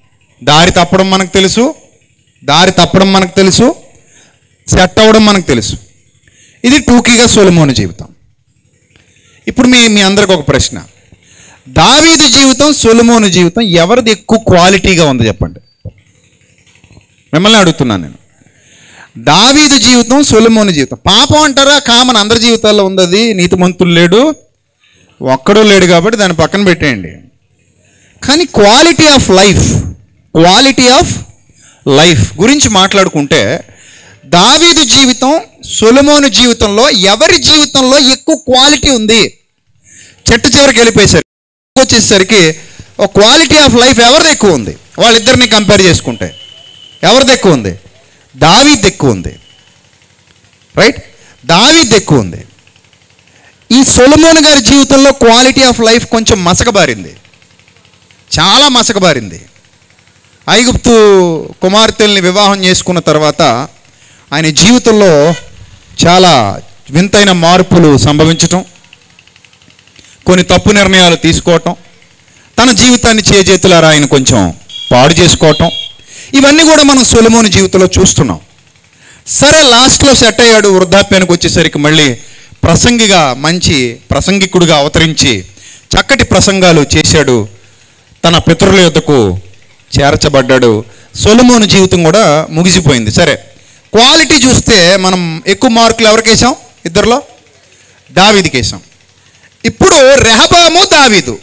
దారి తప్పడం మనకు తెలుసు దారి తప్పడం మనకు తెలుసు సెట్ అవ్వడం మనకు తెలుసు ఇది టూకీగా సొలమోను జీవితం ఇప్పుడు మీ మీ అందరికి ఒక ప్రశ్న దావీదు జీవితం సొలమోను జీవితం ఎవరిది ఎక్కువ క్వాలిటీగా ఉంది చెప్పండి మిమ్మల్ని అడుగుతున్నాను నేను దావీదు జీవితం సొలమోను జీవితం పాపం అంటారా కామన్ అందరి జీవితాల్లో ఉంది అది నీతిమంతులు లేడు ఒక్కడూ లేడు కాబట్టి దాన్ని పక్కన పెట్టేయండి కానీ quality of life quality of life గురించి మాట్లాడుకుంటే దావీదు జీవితం సొలమోను జీవితంలో ఎవరి జీవితంలో ఎక్కువ క్వాలిటీ ఉంది చెట్టు చివరికి వెళ్ళిపోయేసరికి వచ్చేసరికి ఒక క్వాలిటీ ఆఫ్ లైఫ్ ఎవరిది ఎక్కువ ఉంది వాళ్ళిద్దరిని కంపేర్ చేసుకుంటే ఎవరిది ఎక్కువ ఉంది దావీద్ ఎక్కువ ఉంది రైట్ దావీద్ ఎక్కువ ఉంది ఈ సొలమోన్ గారి జీవితంలో క్వాలిటీ ఆఫ్ లైఫ్ కొంచెం మసకబారింది చాలా మసకబారింది ఐగుప్తు కుమార్తెల్ని వివాహం చేసుకున్న తర్వాత ఆయన జీవితంలో చాలా వింతైన మార్పులు సంభవించటం కొన్ని తప్పు నిర్ణయాలు తీసుకోవటం తన జీవితాన్ని చేజేతులారా ఆయన కొంచెం పాడు చేసుకోవటం ఇవన్నీ కూడా మనం సొలమోని జీవితంలో చూస్తున్నాం సరే లాస్ట్లో సెట్ అయ్యాడు వృద్ధాప్యానికి వచ్చేసరికి మళ్ళీ ప్రసంగిగా మంచి ప్రసంగికుడిగా అవతరించి చక్కటి ప్రసంగాలు చేశాడు తన పితరుల యొద్దకు చేర్చబడ్డాడు సొలమోను జీవితం కూడా ముగిసిపోయింది సరే క్వాలిటీ చూస్తే మనం ఎక్కువ మార్కులు ఎవరికి వేసాం ఇద్దరిలో దావీదికి వేసాం ఇప్పుడు రెహబాము దావీదు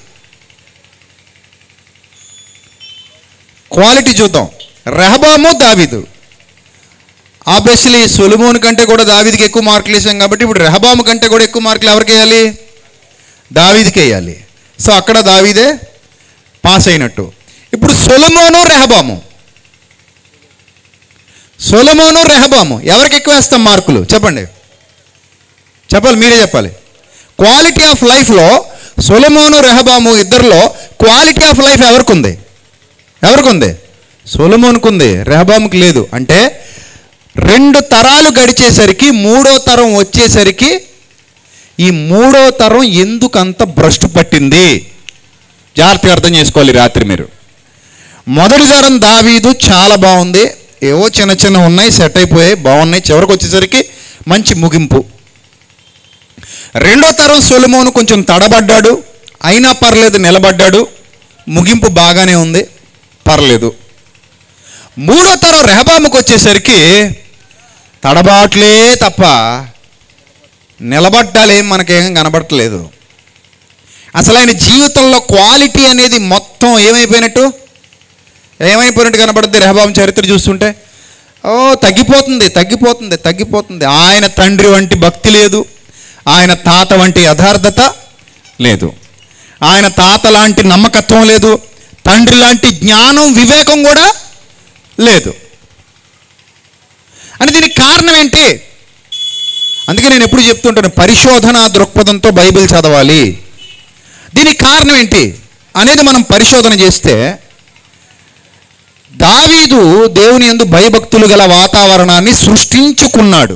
క్వాలిటీ చూద్దాం రెహబాము దావీదు ఆబ్వియస్లీ సొలుమోన్ కంటే కూడా దావీదికి ఎక్కువ మార్కులు వేసాం కాబట్టి ఇప్పుడు రెహబాము కంటే కూడా ఎక్కువ మార్కులు ఎవరికి వేయాలి దావీదికి వేయాలి సో అక్కడ దావీదే పాస్ అయినట్టు ఇప్పుడు సొలమోను రెహబాము సొలమోను రెహబాము ఎవరికి ఎక్కువ వేస్తాం మార్కులు చెప్పండి చెప్పాలి మీరే చెప్పాలి క్వాలిటీ ఆఫ్ లైఫ్లో సొలమోను రెహబాము ఇద్దరిలో క్వాలిటీ ఆఫ్ లైఫ్ ఎవరికి ఉంది ఎవరికి ఉంది సొలమోనుకు ఉంది రెహబాముకి లేదు అంటే రెండు తరాలు గడిచేసరికి మూడో తరం వచ్చేసరికి ఈ మూడో తరం ఎందుకు అంత భ్రష్టు పట్టింది జాగ్రత్తగా అర్థం చేసుకోవాలి ఈ రాత్రి మీరు మొదటి తరం దావీదు చాలా బాగుంది ఏవో చిన్న చిన్న ఉన్నాయి సెట్ అయిపోయాయి బాగున్నాయి చివరికి వచ్చేసరికి మంచి ముగింపు రెండో తరం సొలమోను కొంచెం తడబడ్డాడు అయినా పర్లేదు నిలబడ్డాడు ముగింపు బాగానే ఉంది పర్లేదు మూడో తరం రెహబాముకు వచ్చేసరికి తడబాట్లే తప్ప నిలబడ్డాలేం మనకేం కనబడట్లేదు అసలు ఆయన జీవితంలో క్వాలిటీ అనేది మొత్తం ఏమైపోయినట్టు ఏమైపోయినట్టు కనబడుద్ది రెహబాం చరిత్ర చూస్తుంటే ఓ తగ్గిపోతుంది తగ్గిపోతుంది తగ్గిపోతుంది ఆయన తండ్రి వంటి భక్తి లేదు ఆయన తాత వంటి యథార్థత లేదు ఆయన తాత లాంటి నమ్మకత్వం లేదు తండ్రి లాంటి జ్ఞానం వివేకం కూడా లేదు అని దీనికి కారణం ఏంటి అందుకే నేను ఎప్పుడు చెప్తుంటాను పరిశోధన దృక్పథంతో బైబిల్ చదవాలి దీనికి కారణం ఏంటి అనేది మనం పరిశోధన చేస్తే దావీదు దేవుని యందు భయభక్తులు గల వాతావరణాన్ని సృష్టించుకున్నాడు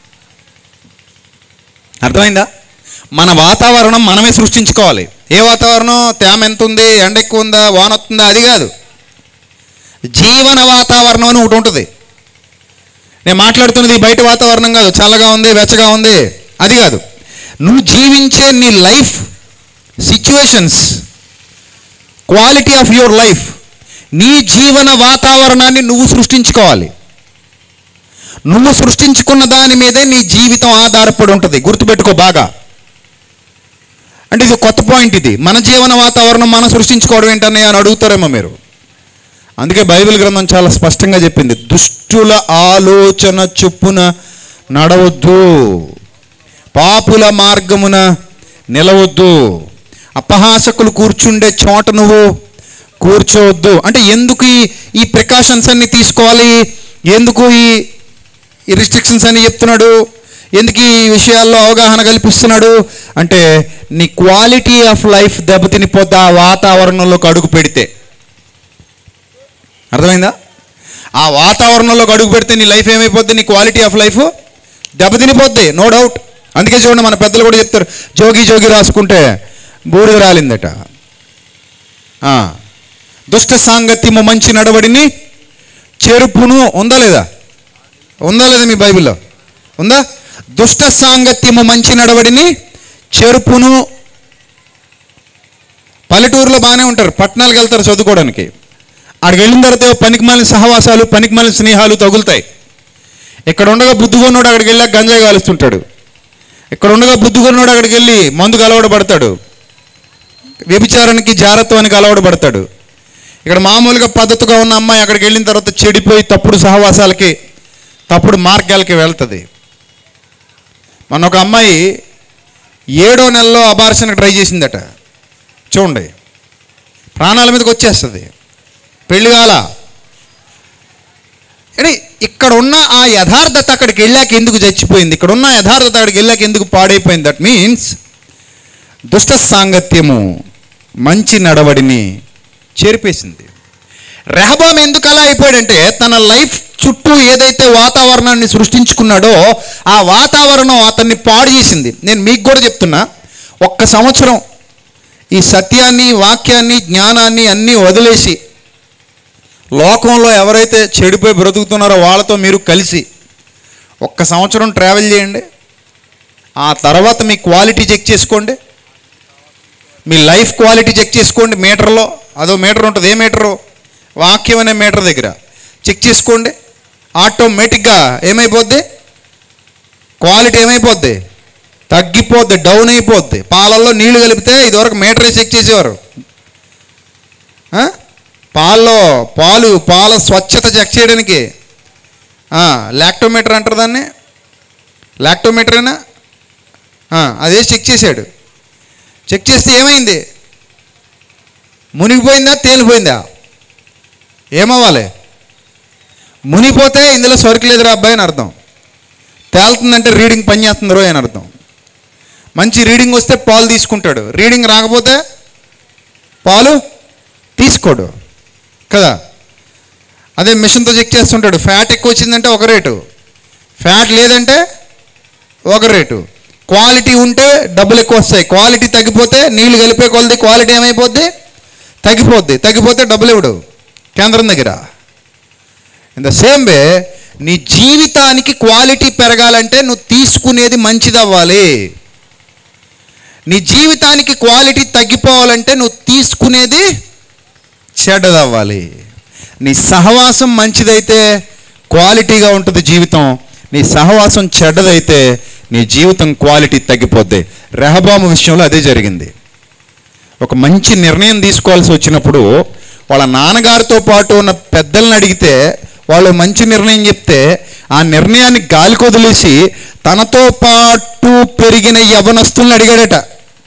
అర్థమైందా మన వాతావరణం మనమే సృష్టించుకోవాలి ఏ వాతావరణం తేమ ఎంత ఉంది ఎండ ఎక్కువ ఉందా వాన వస్తుందా అది కాదు జీవన వాతావరణం అని ఒకటి ఉంటుంది నేను మాట్లాడుతున్నది బయట వాతావరణం కాదు చల్లగా ఉంది వెచ్చగా ఉంది అది కాదు నువ్వు జీవించే నీ life situations quality of your life నీ జీవన వాతావరణాన్ని నువ్వు సృష్టించుకోవాలి నువ్వు సృష్టించుకున్న దాని మీదే నీ జీవితం ఆధారపడి ఉంటుంది గుర్తుపెట్టుకో బాగా అంటే ఇది కొత్త పాయింట్ ఇది మన జీవన వాతావరణం మనం సృష్టించుకోవడం ఏంటని అని అడుగుతారేమో మీరు అందుకే బైబిల్ గ్రంథం చాలా స్పష్టంగా చెప్పింది దుష్టుల ఆలోచన చొప్పున నడవద్దు పాపుల మార్గమున నిలవద్దు అపహాసకులు కూర్చుండే చోట నువ్వు కూర్చోవద్దు అంటే ఎందుకు ఈ ఈ ప్రికాషన్స్ అన్ని తీసుకోవాలి ఎందుకు ఈ ఈ రిస్ట్రిక్షన్స్ అని చెప్తున్నాడు ఎందుకు ఈ విషయాల్లో అవగాహన కల్పిస్తున్నాడు అంటే నీ క్వాలిటీ ఆఫ్ లైఫ్ దెబ్బతినిపోద్ది ఆ వాతావరణంలోకి అడుగు పెడితే అర్థమైందా ఆ వాతావరణంలోకి అడుగు పెడితే నీ లైఫ్ ఏమైపోద్ది నీ క్వాలిటీ ఆఫ్ లైఫ్ దెబ్బతినిపోద్ది నో డౌట్ అందుకే చూడండి మన పెద్దలు కూడా చెప్తారు జోగి జోగి రాసుకుంటే బూడిద రాలిందట ఆ, దుష్ట సాంగత్యము మంచి నడవడిని చెరుపును ఉందా లేదా ఉందా లేదా మీ బైబిల్లో ఉందా దుష్ట సాంగత్యము మంచి నడవడిని చెరుపును పల్లెటూరులో బాగానే ఉంటారు పట్టణాలకు వెళ్తారు చదువుకోవడానికి అక్కడికి వెళ్ళిన తర్వాత పనికిమాలిన సహవాసాలు పనికిమాలిన స్నేహాలు తగులుతాయి ఇక్కడ ఉండగా బుద్ధిగొన్నోడు అక్కడికి వెళ్ళాక గంజాయి కాలుస్తుంటాడు ఇక్కడ ఉండగా బుద్ధిగొన్నోడు అక్కడికి వెళ్ళి మందుకు అలవాటు వ్యభిచారానికి జారత్వానికి అలవాటు పడతాడు ఇక్కడ మామూలుగా పద్ధతిగా ఉన్న అమ్మాయి అక్కడికి వెళ్ళిన తర్వాత చెడిపోయి తప్పుడు సహవాసాలకి తప్పుడు మార్గాలకి వెళ్తుంది మన ఒక అమ్మాయి ఏడో నెలలో అబార్షన్కి ట్రై చేసిందట చూడండి ప్రాణాల మీదకి వచ్చేస్తుంది పెళ్లి కాల అంటే ఇక్కడ ఉన్న ఆ యథార్థత అక్కడికి వెళ్ళాక ఎందుకు చచ్చిపోయింది ఇక్కడ ఉన్న యథార్థత అక్కడికి వెళ్ళాక ఎందుకు పాడైపోయింది దట్ మీన్స్ దుష్ట సాంగత్యము మంచి నడవడిని చేరిపేసింది రెహబాం ఎందుకు అలా అయిపోయాడంటే తన లైఫ్ చుట్టూ ఏదైతే వాతావరణాన్ని సృష్టించుకున్నాడో ఆ వాతావరణం అతన్ని పాడు చేసింది నేను మీకు కూడా చెప్తున్నా ఒక్క సంవత్సరం ఈ సత్యాన్ని వాక్యాన్ని జ్ఞానాన్ని అన్నీ వదిలేసి లోకంలో ఎవరైతే చెడిపోయి బ్రతుకుతున్నారో వాళ్ళతో మీరు కలిసి ఒక్క సంవత్సరం ట్రావెల్ చేయండి ఆ తర్వాత మీ క్వాలిటీ చెక్ చేసుకోండి మీ లైఫ్ క్వాలిటీ చెక్ చేసుకోండి మీటర్లో అదో మీటర్ ఉంటుంది ఏ మీటరు వాక్యం అనే మీటర్ దగ్గర చెక్ చేసుకోండి ఆటోమేటిక్గా ఏమైపోద్ది క్వాలిటీ ఏమైపోద్ది తగ్గిపోద్ది డౌన్ అయిపోద్ది పాలల్లో నీళ్లు కలిపితే ఇదివరకు మీటరే చెక్ చేసేవారు ఆ? పాల్లో పాలు పాల స్వచ్ఛత చెక్ చేయడానికి ఆ, లాక్టోమీటర్ అంటారు దాన్ని లాక్టోమీటరేనా ఆ, అదే చెక్ చేశాడు చెక్ చేస్తే ఏమైంది మునిగిపోయిందా తేలిపోయిందా ఏమవ్వాలి మునిగిపోతే ఇందులో సరుకు లేదురా అబ్బాయి అని అర్థం తేలుతుందంటే రీడింగ్ పని చేస్తుందిరో అని అర్థం మంచి రీడింగ్ వస్తే పాలు తీసుకుంటాడు రీడింగ్ రాకపోతే పాలు తీసుకోడు కదా అదే మిషన్తో చెక్ చేస్తుంటాడు ఫ్యాట్ ఎక్కువ వచ్చిందంటే ఒక రేటు ఫ్యాట్ లేదంటే ఒక రేటు క్వాలిటీ ఉంటే డబ్బులు ఎక్కువ వస్తాయి క్వాలిటీ తగ్గిపోతే నీళ్లు కలిపే కొలది క్వాలిటీ ఏమైపోద్ది తగ్గిపోద్ది తగ్గిపోతే డబ్బులు ఇవ్వడు కేంద్రం దగ్గర ఇన్ ద సేమ్ వే నీ జీవితానికి క్వాలిటీ పెరగాలంటే నువ్వు తీసుకునేది మంచిది అవ్వాలి నీ జీవితానికి క్వాలిటీ తగ్గిపోవాలంటే నువ్వు తీసుకునేది చెడ్డది అవ్వాలి నీ సహవాసం మంచిదైతే క్వాలిటీగా ఉంటుంది జీవితం నీ సహవాసం చెడ్డదైతే నీ జీవితం క్వాలిటీ తగ్గిపోద్ది రెహబాము విషయంలో అదే జరిగింది ఒక మంచి నిర్ణయం తీసుకోవాల్సి వచ్చినప్పుడు వాళ్ళ నాన్నగారితో పాటు ఉన్న పెద్దల్ని అడిగితే వాళ్ళు మంచి నిర్ణయం చెప్తే ఆ నిర్ణయాన్ని గాలికి వదిలేసి తనతో పాటు పెరిగిన యవనస్తుల్ని అడిగాడట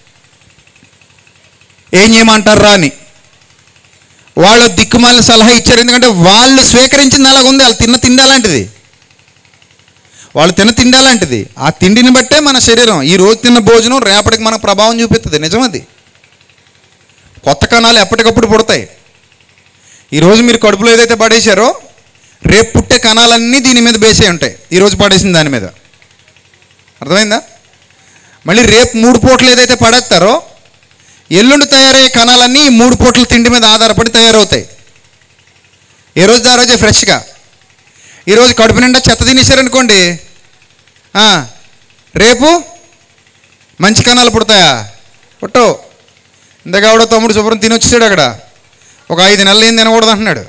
ఏం చేయమంటారా అని వాళ్ళు దిక్కుమాలిన సలహా ఇచ్చారు ఎందుకంటే వాళ్ళు స్వీకరించింది అలాగుంది వాళ్ళు తిన్న తిండి అలాంటిది వాళ్ళు తిన్న తిండి అలాంటిది ఆ తిండిని బట్టే మన శరీరం ఈ రోజు తిన్న భోజనం రేపటికి మనకు ప్రభావం చూపిస్తుంది నిజమది కొత్త కణాలు ఎప్పటికప్పుడు పుడతాయి ఈరోజు మీరు కడుపులో ఏదైతే పడేశారో రేపు పుట్టే కణాలన్నీ దీని మీద బేసే ఉంటాయి ఈరోజు పడేసిన దాని మీద అర్థమైందా మళ్ళీ రేపు మూడు పూటలు ఏదైతే పడేస్తారో ఎల్లుండి తయారయ్యే కణాలన్నీ ఈ మూడు పూటల తిండి మీద ఆధారపడి తయారవుతాయి ఏ రోజు ఆ రోజే ఫ్రెష్గా ఈరోజు కడుపు నిండా చెత్త తినేశారనుకోండి ఆ, రేపు మంచి కణాలు పుడతాయా పుట్టవు ఇందాక ఎవడో తమ్ముడు శుభ్రం తిని వచ్చేసాడు అక్కడ ఒక ఐదు నెలలు ఏం తినకూడదు అంటున్నాడు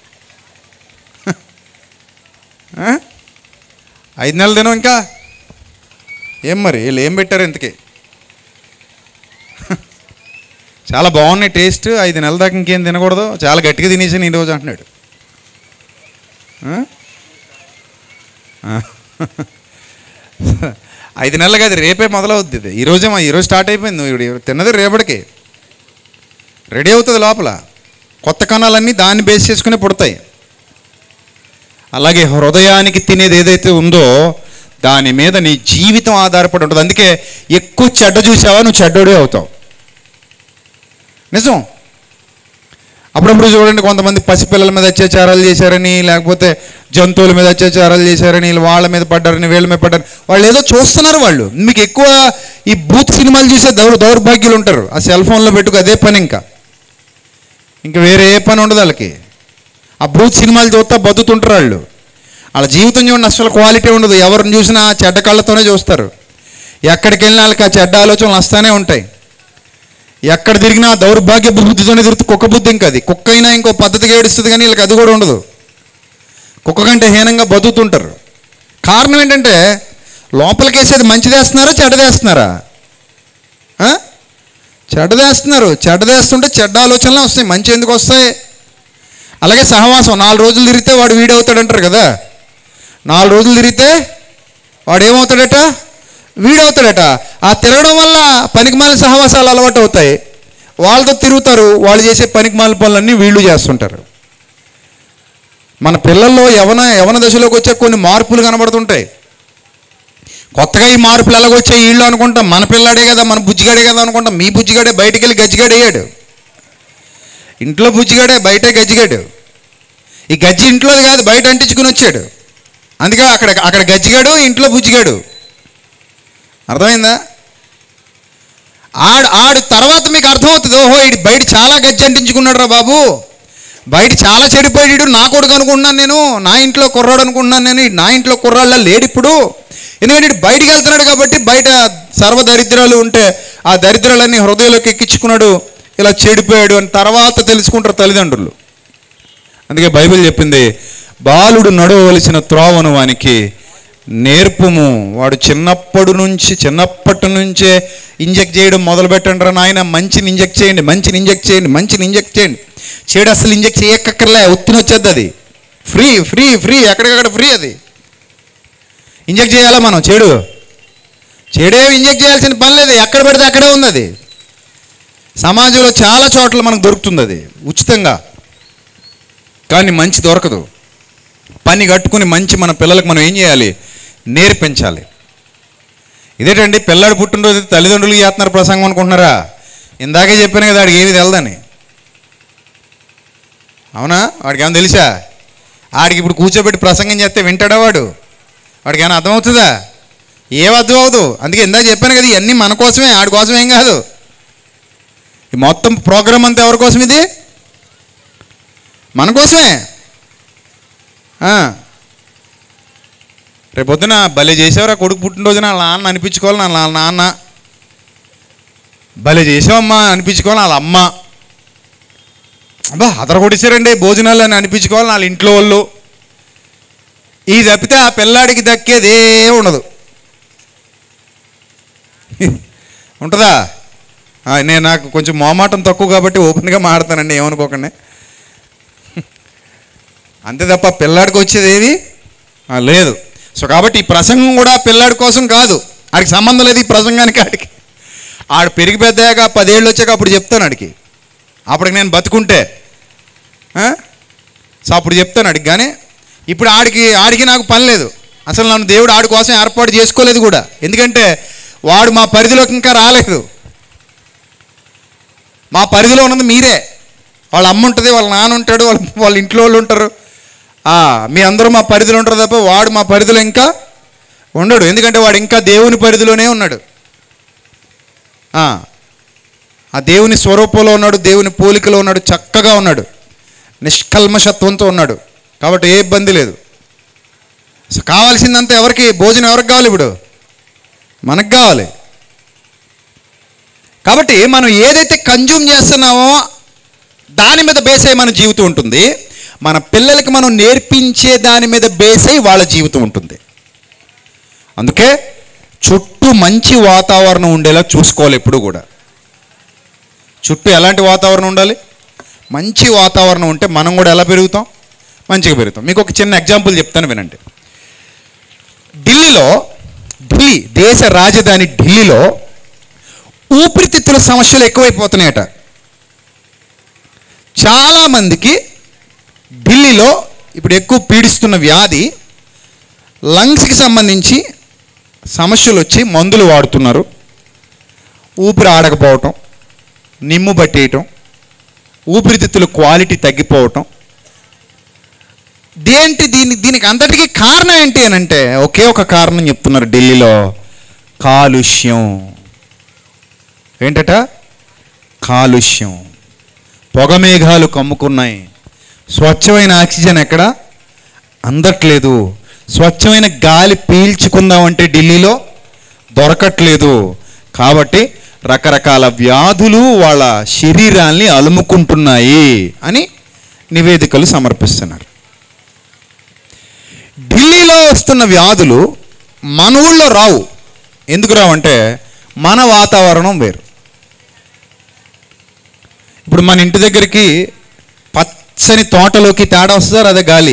ఆ? ఐదు నెలలు తినం ఇంకా ఏం మరి వీళ్ళు ఏం పెట్టారు ఇంతకీ చాలా బాగున్నాయి టేస్ట్ ఐదు నెలల దాకా ఇంకేం తినకూడదు చాలా గట్టిగా తినేసాను ఈ రోజు అంటున్నాడు ఆ? ఆ. ఐదు నెలలు కాదు రేపే మొదలవుద్ది ఇది ఈరోజే మా ఈరోజు స్టార్ట్ అయిపోయింది నువ్వు ఇప్పుడు తిన్నది రేపటికి రెడీ అవుతుంది లోపల కొత్త కణాలన్నీ దాన్ని బేస్ చేసుకునే పుడతాయి అలాగే హృదయానికి తినేది ఏదైతే ఉందో దాని మీద నీ జీవితం ఆధారపడి ఉంటుంది అందుకే ఎక్కువ చెడ్డ చూసావా నువ్వు చెడ్డోడే అవుతావు నిజం అప్పుడప్పుడు చూడండి కొంతమంది పసిపిల్లల మీద అత్యాచారాలు చేశారని లేకపోతే జంతువుల మీద అత్యాచారాలు చేశారని వీళ్ళు వాళ్ళ మీద పడ్డారని వీళ్ళ మీద పడ్డారని వాళ్ళు ఏదో చూస్తున్నారు వాళ్ళు మీకు ఎక్కువ ఈ బూత్ సినిమాలు చూసే దౌర్ దౌర్భాగ్యులు ఉంటారు ఆ సెల్ ఫోన్లో పెట్టుకు అదే పని ఇంకా ఇంకా వేరే ఏ పని ఉండదు వాళ్ళకి ఆ బ్రూత్ సినిమాలు చూస్తా బతుకుతుంటారు వాళ్ళు వాళ్ళ జీవితం చూడండి అసలు క్వాలిటీ ఉండదు ఎవరిని చూసినా చెడ్డ కళ్ళతోనే చూస్తారు ఎక్కడికి వెళ్ళినా వాళ్ళకి ఆ చెడ్డ ఆలోచనలు వస్తూనే ఉంటాయి ఎక్కడ తిరిగినా దౌర్భాగ్య బుద్ధితోనే తిరుగుతూ కుక్క బుద్ధి ఇంకా అది కుక్క అయినా ఇంకో పద్ధతిగా ఏడుస్తుంది కానీ వీళ్ళకి అది కూడా ఉండదు కుక్క కంటే హీనంగా బతుకుతుంటారు కారణం ఏంటంటే లోపలికి వేసేది మంచిదేస్తున్నారా చెడ్డదేస్తున్నారా ఆ? చెడ్డదేస్తున్నారు చెడ్డదేస్తుంటే చెడ్డ ఆలోచనలే వస్తాయి మంచి ఎందుకు వస్తాయి అలాగే సహవాసం నాలుగు రోజులు తిరిగితే వాడు వీడవుతాడంటారు కదా నాలుగు రోజులు తిరిగితే వాడు ఏమవుతాడట వీడవుతాడట ఆ తిరగడం వల్ల పనికిమాల సహవాసాలు అలవాటు అవుతాయి వాళ్ళతో తిరుగుతారు వాళ్ళు చేసే పనికిమాల పనులన్నీ వీళ్ళు చేస్తుంటారు మన పిల్లల్లో యవన యవన దశలోకి వచ్చే కొన్ని మార్పులు కనబడుతుంటాయి కొత్తగా ఈ మార్పులు ఎలాగొచ్చాయి వీళ్ళు అనుకుంటాం మన పిల్లాడే కదా మన బుజ్జిగాడే కదా అనుకుంటాం మీ బుజ్జిగాడే బయటికి వెళ్ళి గజ్జిగాడు అయ్యాడు ఇంట్లో బుజ్జిగాడే బయట గజ్జిగాడు ఈ గజ్జి ఇంట్లోది కాదు బయట అంటించుకుని వచ్చాడు అందుకే అక్కడ అక్కడ గజ్జిగాడు ఇంట్లో బుజ్జిగాడు అర్థమైందా ఆడు ఆడు తర్వాత మీకు అర్థమవుతుంది ఓహో ఇడు బయట చాలా గజ్జి అంటించుకున్నాడు రా బాబు బయట చాలా చెడిపోయాడు నా కొడుకు అనుకుంటున్నాను నేను నా ఇంట్లో కుర్రాడు అనుకుంటున్నాను నేను ఈడు నా ఇంట్లో కుర్రాళ్ళ లేడు ఇప్పుడు ఎందుకంటే ఇటు బయటికి వెళ్తున్నాడు కాబట్టి బయట సర్వ దరిద్రాలు ఉంటే ఆ దరిద్రాలన్నీ హృదయంలోకి ఎక్కించుకున్నాడు ఇలా చెడిపోయాడు అని తర్వాత తెలుసుకుంటారు తల్లిదండ్రులు అందుకే బైబిల్ చెప్పింది బాలుడు నడవవలసిన త్రోవను వానికి నేర్పుము వాడు చిన్నప్పటి నుంచి చిన్నప్పటి నుంచే ఇంజెక్ట్ చేయడం మొదలు పెట్టండి రా నాయన మంచిని ఇంజెక్ట్ చేయండి మంచిని ఇంజెక్ట్ చేయండి మంచిని ఇంజెక్ట్ చేయండి చెడు అసలు ఇంజెక్ట్ చేయక్కర్లే ఉత్తిని వచ్చేది అది ఫ్రీ ఫ్రీ ఫ్రీ ఎక్కడికక్కడ ఫ్రీ అది ఇంజెక్ట్ చేయాలా మనం చెడు చెడే ఇంజెక్ట్ చేయాల్సిన పని లేదు ఎక్కడ పడితే అక్కడే ఉంది అది సమాజంలో చాలా చోట్ల మనకు దొరుకుతుంది అది ఉచితంగా కానీ మంచి దొరకదు పని కట్టుకుని మంచి మన పిల్లలకు మనం ఏం చేయాలి నేర్పించాలి ఇదేంటండి పిల్లాడు పుట్టినరోజు తల్లిదండ్రులు చేస్తున్నారు ప్రసంగం అనుకుంటున్నారా ఇందాకే చెప్పాను కదా వాడికి ఏమి తెలదని అవునా వాడికి ఏమైనా తెలుసా ఆడికి ఇప్పుడు కూర్చోబెట్టి ప్రసంగం చేస్తే వింటాడా వాడు వాడికి ఏమైనా అర్థమవుతుందా ఏం అర్థం అవ్వదు అందుకే ఇందాక చెప్పాను కదా ఇవన్నీ మన కోసమే ఆడి కోసం ఏం కాదు ఈ మొత్తం ప్రోగ్రామ్ అంతా ఎవరి కోసం ఇది మన కోసమే ఆ. రేపొద్దున భలే చేసావురా కొడుకు పుట్టినరోజున వాళ్ళ నాన్న అనిపించుకోవాలి నా వాళ్ళ నాన్న భలే చేసావమ్మా అనిపించుకోవాలి వాళ్ళ అమ్మ అబ్బా అదర కొడిసారండి భోజనాలు అని అనిపించుకోవాలి వాళ్ళ ఇంట్లో వాళ్ళు ఇది తప్పితే ఆ పిల్లాడికి దక్కేదే ఉండదు ఉంటుందా ఆ, నేను నాకు కొంచెం మోమాటం తక్కువ కాబట్టి ఓపెన్గా మాడతానండి ఏమనుకోకండి అంతే తప్ప పిల్లాడికి వచ్చేది ఏది ఆ, లేదు సో కాబట్టి ఈ ప్రసంగం కూడా పిల్లాడి కోసం కాదు ఆడికి సంబంధం లేదు ఈ ప్రసంగానికి ఆడికి ఆడు పెరిగి పెద్దయ్యాక పదేళ్ళు వచ్చాక అప్పుడు చెప్తాను ఆడికి అప్పటికి నేను బతుకుంటే ఆ? సో అప్పుడు చెప్తాను ఆడికి కానీ ఇప్పుడు ఆడికి ఆడికి నాకు పని లేదు అసలు నన్ను దేవుడు ఆడి కోసం ఏర్పాటు చేసుకోలేదు కూడా ఎందుకంటే వాడు మా పరిధిలోకి ఇంకా రాలేదు మా పరిధిలో ఉన్నది మీరే వాళ్ళ అమ్మ ఉంటుంది వాళ్ళ నాన్న ఉంటాడు వాళ్ళ వాళ్ళ ఇంట్లో వాళ్ళు ఉంటారు ఆ, మీ అందరూ మా పరిధిలో ఉంటారు తప్ప వాడు మా పరిధిలో ఇంకా ఉండడు ఎందుకంటే వాడు ఇంకా దేవుని పరిధిలోనే ఉన్నాడు ఆ, ఆ దేవుని స్వరూపంలో ఉన్నాడు దేవుని పోలికలో ఉన్నాడు చక్కగా ఉన్నాడు నిష్కల్మషత్వంతో ఉన్నాడు కాబట్టి ఏ ఇబ్బంది లేదు సో కావాల్సిందంతా ఎవరికి భోజనం ఎవరికి కావాలి ఇప్పుడు మనకు కావాలి కాబట్టి మనం ఏదైతే కన్జ్యూమ్ చేస్తున్నామో దాని మీద బేస్ అయి మన జీవితం ఉంటుంది మన పిల్లలకి మనం నేర్పించే దాని మీద బేస్ అయి వాళ్ళ జీవితం ఉంటుంది అందుకే చుట్టూ మంచి వాతావరణం ఉండేలా చూసుకోవాలి ఎప్పుడు కూడా చుట్టూ ఎలాంటి వాతావరణం ఉండాలి మంచి వాతావరణం ఉంటే మనం కూడా ఎలా పెరుగుతాం మంచిగా పెరుగుతాం మీకు ఒక చిన్న ఎగ్జాంపుల్ చెప్తాను వినండి ఢిల్లీలో ఢిల్లీ దేశ రాజధాని ఢిల్లీలో ఊపిరితిత్తుల సమస్యలు ఎక్కువైపోతున్నాయట చాలామందికి ఢిల్లీలో ఇప్పుడు ఎక్కువ పీడిస్తున్న వ్యాధి లంగ్స్కి సంబంధించి సమస్యలు వచ్చి మందులు వాడుతున్నారు ఊపిరి ఆడకపోవటం నిమ్ము పట్టేయటం ఊపిరితిత్తుల క్వాలిటీ తగ్గిపోవటం దేంటి దీని దీనికి అంతటికీ కారణం ఏంటి అని అంటే ఒకే ఒక కారణం చెప్తున్నారు ఢిల్లీలో కాలుష్యం ఏంటట కాలుష్యం పొగమేఘాలు కమ్ముకున్నాయి స్వచ్ఛమైన ఆక్సిజన్ ఎక్కడ అందట్లేదు స్వచ్ఛమైన గాలి పీల్చుకుందామంటే ఢిల్లీలో దొరకట్లేదు కాబట్టి రకరకాల వ్యాధులు వాళ్ళ శరీరాల్ని అలుముకుంటున్నాయి అని నివేదికలు సమర్పిస్తున్నారు ఢిల్లీలో వస్తున్న వ్యాధులు మన ఊళ్ళో రావు ఎందుకు రావంటే మన వాతావరణం వేరు ఇప్పుడు మన ఇంటి దగ్గరికి పచ్చని తోటలోకి తేడా వస్తారు అదే గాలి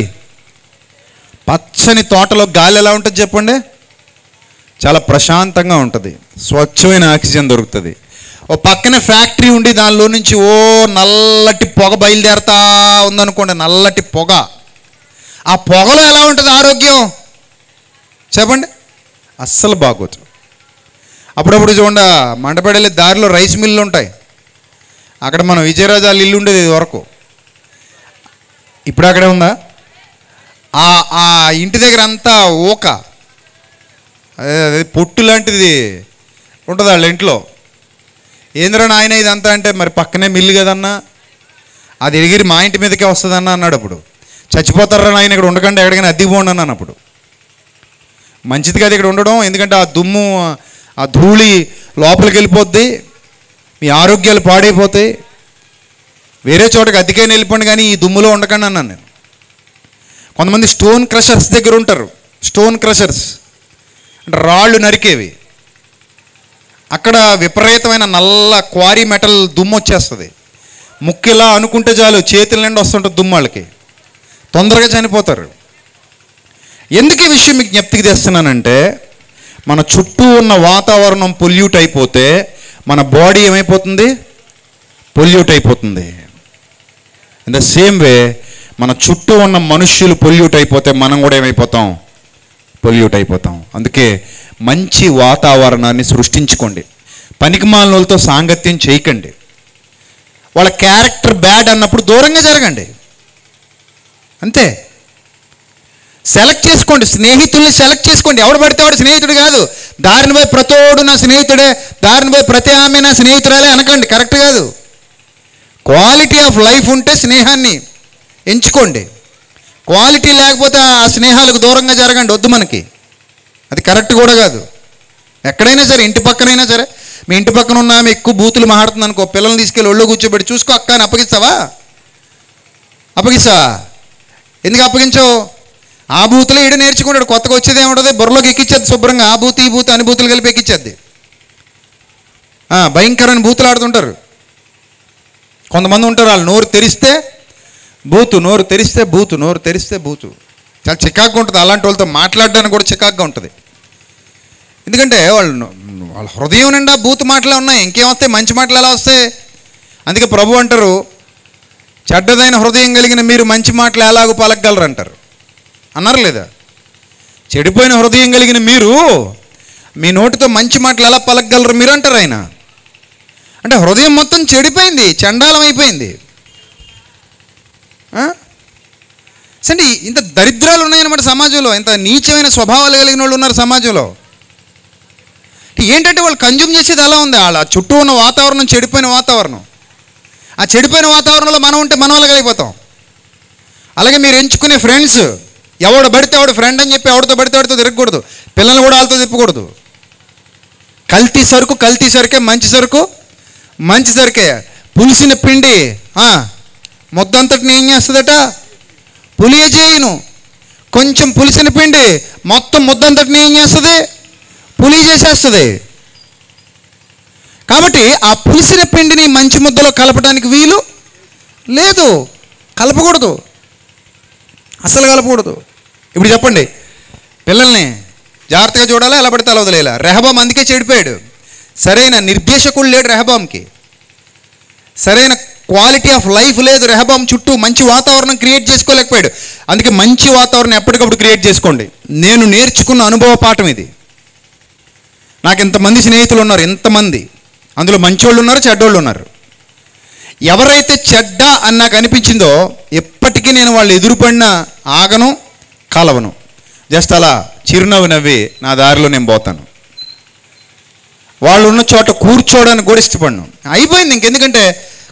పచ్చని తోటలో గాలి ఎలా ఉంటుంది చెప్పండి చాలా ప్రశాంతంగా ఉంటుంది స్వచ్ఛమైన ఆక్సిజన్ దొరుకుతుంది ఓ పక్కన ఫ్యాక్టరీ ఉండి దానిలో నుంచి ఓ నల్లటి పొగ బయలుదేరుతా ఉందనుకోండి నల్లటి పొగ ఆ పొగలో ఎలా ఉంటుంది ఆరోగ్యం చెప్పండి అస్సలు బాగోదు అప్పుడప్పుడు చూడండి ఆ మండపడెళ్ళే దారిలో రైస్ మిల్లు ఉంటాయి అక్కడ మనం విజయరాజాలు ఇల్లు ఉండేది ఇది వరకు ఇప్పుడు అక్కడే ఉందా ఆ ఆ ఇంటి దగ్గర అంతా ఊక అదే అదే పొట్టు లాంటిది ఉంటుంది వాళ్ళ ఇంట్లో ఏంద్రా నాయన ఇదంతా అంటే మరి పక్కనే మిల్లు కదన్నా అది ఎగిరి మా ఇంటి మీదకే వస్తుందన్న అన్నాడు అప్పుడు చచ్చిపోతారా నాయన ఇక్కడ ఉండకండి ఎక్కడికైనా అద్దెకి పోండి అన్నాను అప్పుడు మంచిది కాదు ఇక్కడ ఉండడం ఎందుకంటే ఆ దుమ్ము ఆ ధూళి లోపలికి వెళ్ళిపోద్ది మీ ఆరోగ్యాలు పాడైపోతాయి వేరే చోటకి అద్దెకైనా వెళ్ళిపోండి కానీ ఈ దుమ్ములో ఉండకండి అన్నాను నేను కొంతమంది స్టోన్ క్రషర్స్ దగ్గర ఉంటారు స్టోన్ క్రషర్స్ అంటే రాళ్ళు నరికేవి అక్కడ విపరీతమైన నల్ల క్వారీ మెటల్ దుమ్ము వచ్చేస్తుంది ముక్కు ఇలా అనుకుంటే చాలు చేతుల నిండా వస్తుంటుంది దుమ్ము వాళ్ళకి తొందరగా చనిపోతారు ఎందుకు ఈ విషయం మీకు జ్ఞప్తికి తెస్తున్నానంటే మన చుట్టూ ఉన్న వాతావరణం పొల్యూట్ అయిపోతే మన బాడీ ఏమైపోతుంది పొల్యూట్ అయిపోతుంది ఇన్ ద సేమ్ వే మన చుట్టూ ఉన్న మనుష్యులు పొల్యూట్ అయిపోతే మనం కూడా ఏమైపోతాం పొల్యూట్ అయిపోతాం అందుకే మంచి వాతావరణాన్ని సృష్టించుకోండి పనికిమాలినోళ్ళతో సాంగత్యం చేయకండి వాళ్ళ క్యారెక్టర్ బ్యాడ్ అన్నప్పుడు దూరంగా జరగండి అంతే సెలెక్ట్ చేసుకోండి స్నేహితుల్ని సెలెక్ట్ చేసుకోండి ఎవడు పడితే వాడు స్నేహితుడు కాదు దారిని పోయి ప్రతోడు నా స్నేహితుడే దారిని పోయి ప్రతి ఆమె నా స్నేహితురాలే అనకండి కరెక్ట్ కాదు క్వాలిటీ ఆఫ్ లైఫ్ ఉంటే స్నేహాన్ని ఎంచుకోండి క్వాలిటీ లేకపోతే ఆ స్నేహాలకు దూరంగా జరగండి వద్దు మనకి అది కరెక్ట్ కూడా కాదు ఎక్కడైనా సరే ఇంటి పక్కనైనా సరే మీ ఇంటి పక్కన ఉన్న ఆమె ఎక్కువ బూతులు మాట్లాడుతుంది అనుకో పిల్లల్ని తీసుకెళ్ళి ఒళ్ళో కూర్చోబెట్టి చూసుకో అక్క అని అప్పగిస్తావా అప్పగిస్తావా ఎందుకు అప్పగించవు ఆ బూతులు ఈడ నేర్చుకుంటాడు కొత్తగా వచ్చేది ఏముంటుంది బుర్రలోకి ఎక్కిచ్చేది శుభ్రంగా ఆ బూత్ ఈ బూత్ అనుభూతులు కలిపి ఎక్కిచ్చేది ఆ, భయంకరమైన బూతులు ఆడుతుంటారు కొంతమంది ఉంటారు వాళ్ళు నోరు తెరిస్తే బూతు నోరు తెరిస్తే బూతు నోరు తెరిస్తే బూతు చాలా చికాకుగా ఉంటుంది అలాంటి వాళ్ళతో మాట్లాడడానికి కూడా చికాకుగా ఉంటుంది ఎందుకంటే వాళ్ళు వాళ్ళ హృదయం నిండా బూతు మాటలే ఉన్నాయి ఇంకేం వస్తాయి మంచి మాటలు ఎలా వస్తాయి అందుకే ప్రభు అంటారు చెడ్డదైన హృదయం కలిగిన మీరు మంచి మాటలు ఎలాగూ పలకగలరు అంటారు అన్నారు లేదా చెడిపోయిన హృదయం కలిగిన మీరు మీ నోటితో మంచి మాటలు ఎలా పలకగలరు మీరు అంటారు ఆయన అంటే హృదయం మొత్తం చెడిపోయింది చండాలం అయిపోయింది ఆ? సరే ఇంత దరిద్రాలు ఉన్నాయన్నమాట సమాజంలో ఇంత నీచమైన స్వభావాలు కలిగిన వాళ్ళు ఉన్నారు సమాజంలో ఏంటంటే వాళ్ళు కన్జ్యూమ్ చేసేది అలా ఉంది వాళ్ళ చుట్టూ ఉన్న వాతావరణం చెడిపోయిన వాతావరణం ఆ చెడిపోయిన వాతావరణంలో మనం ఉంటే మన వాళ్ళకి అయిపోతాం అలాగే మీరు ఎంచుకునే ఫ్రెండ్స్ ఎవడు పడితే ఎవడు ఫ్రెండ్ అని చెప్పి ఎవడితో పడితే ఎవడితో తిరగకూడదు పిల్లల్ని కూడా వాళ్ళతో తిప్పకూడదు కల్తీ సరుకు కల్తీ సరుకే మంచి సరుకు మంచి సరుకే పులిసిన పిండి ఆ, ముద్దంతటిని ఏం చేస్తుందట పులియ చేయను కొంచెం పులిసిన పిండి మొత్తం ముద్దంతటిని ఏం చేస్తుంది పులి చేసేస్తుంది కాబట్టి ఆ పులిసిన పిండిని మంచి ముద్దలో కలపడానికి వీలు లేదు కలపకూడదు అసలు కలపకూడదు ఇప్పుడు చెప్పండి పిల్లల్ని జాగ్రత్తగా చూడాలా ఎలా పడితే అలా వదిలేలా రెహబాం అందుకే చెడిపోయాడు సరైన నిర్దేశకుడు లేడు రెహబాంకి సరైన క్వాలిటీ ఆఫ్ లైఫ్ లేదు రెహబాం చుట్టూ మంచి వాతావరణం క్రియేట్ చేసుకోలేకపోయాడు అందుకే మంచి వాతావరణం ఎప్పటికప్పుడు క్రియేట్ చేసుకోండి నేను నేర్చుకున్న అనుభవ పాఠం ఇది నాకు ఇంతమంది స్నేహితులు ఉన్నారు ఎంతమంది అందులో మంచోళ్ళు ఉన్నారు చెడ్డోళ్ళు ఉన్నారు ఎవరైతే చెడ్డ అని నాకు అనిపించిందో ఎప్పటికీ నేను వాళ్ళు ఎదురుపడిన ఆగను కలవను జస్ట్ అలా చిరునవ్వు నవ్వి నా దారిలో నేను పోతాను వాళ్ళు ఉన్న చోట కూర్చోవడానికి కూడా ఇష్టపడను అయిపోయింది ఇంకెందుకంటే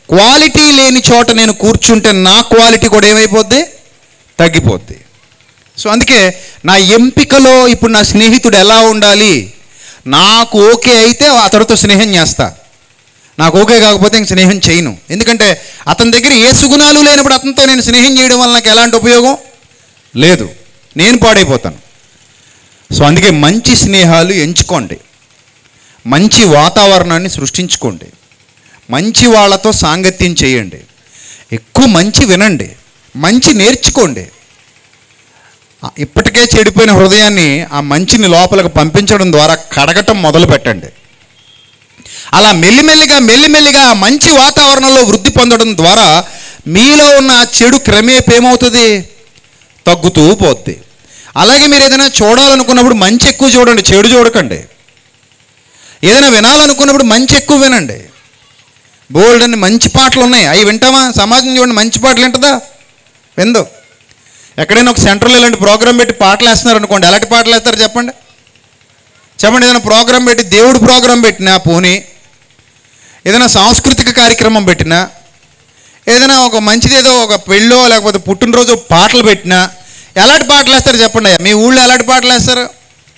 క్వాలిటీ లేని చోట నేను కూర్చుంటే నా క్వాలిటీ కూడా ఏమైపోద్ది తగ్గిపోద్ది సో అందుకే నా ఎంపికలో ఇప్పుడు నా స్నేహితుడు ఎలా ఉండాలి నాకు ఓకే అయితే అతడితో స్నేహం చేస్తా నాకు ఓకే కాకపోతే ఇంక స్నేహం చేయను ఎందుకంటే అతని దగ్గర ఏ సుగుణాలు లేనప్పుడు అతనితో నేను స్నేహం చేయడం వల్ల నాకు ఎలాంటి ఉపయోగం లేదు నేను పాడైపోతాను సో అందుకే మంచి స్నేహాలు ఎంచుకోండి మంచి వాతావరణాన్ని సృష్టించుకోండి మంచి వాళ్ళతో సాంగత్యం చేయండి ఎక్కువ మంచి వినండి మంచి నేర్చుకోండి ఆ ఇప్పటికే చెడిపోయిన హృదయాన్ని ఆ మంచిని లోపలికి పంపించడం ద్వారా కడగటం మొదలు పెట్టండి అలా మెల్లిమెల్లిగా మెల్లిమెల్లిగా ఆ మంచి వాతావరణంలో వృద్ధి పొందడం ద్వారా మీలో ఉన్న ఆ చెడు క్రమేపీ ఏమవుతుంది తగ్గుతూ పోద్ది అలాగే మీరు ఏదైనా చూడాలనుకున్నప్పుడు మంచి ఎక్కువ చూడండి చెడు చూడకండి ఏదైనా వినాలనుకున్నప్పుడు మంచి ఎక్కువ వినండి బోల్డ్ అని మంచి పాటలు ఉన్నాయి అవి వింటామా సమాజం చూడండి మంచి పాటలు వింటుందా విందు ఎక్కడైనా ఒక సెంటర్లో ఇలాంటి ప్రోగ్రామ్ పెట్టి పాటలు వేస్తున్నారు అనుకోండి ఎలాంటి పాటలు వేస్తారు చెప్పండి చెప్పండి ఏదైనా ప్రోగ్రామ్ పెట్టి దేవుడు ప్రోగ్రామ్ పెట్టినా పోనీ ఏదైనా సాంస్కృతిక కార్యక్రమం పెట్టినా ఏదైనా ఒక మంచిది ఏదో ఒక పెళ్ళో లేకపోతే పుట్టినరోజు పాటలు పెట్టినా ఎలాంటి పాటలు వేస్తారు చెప్పండి మీ ఊళ్ళో ఎలాంటి పాటలు వేస్తారు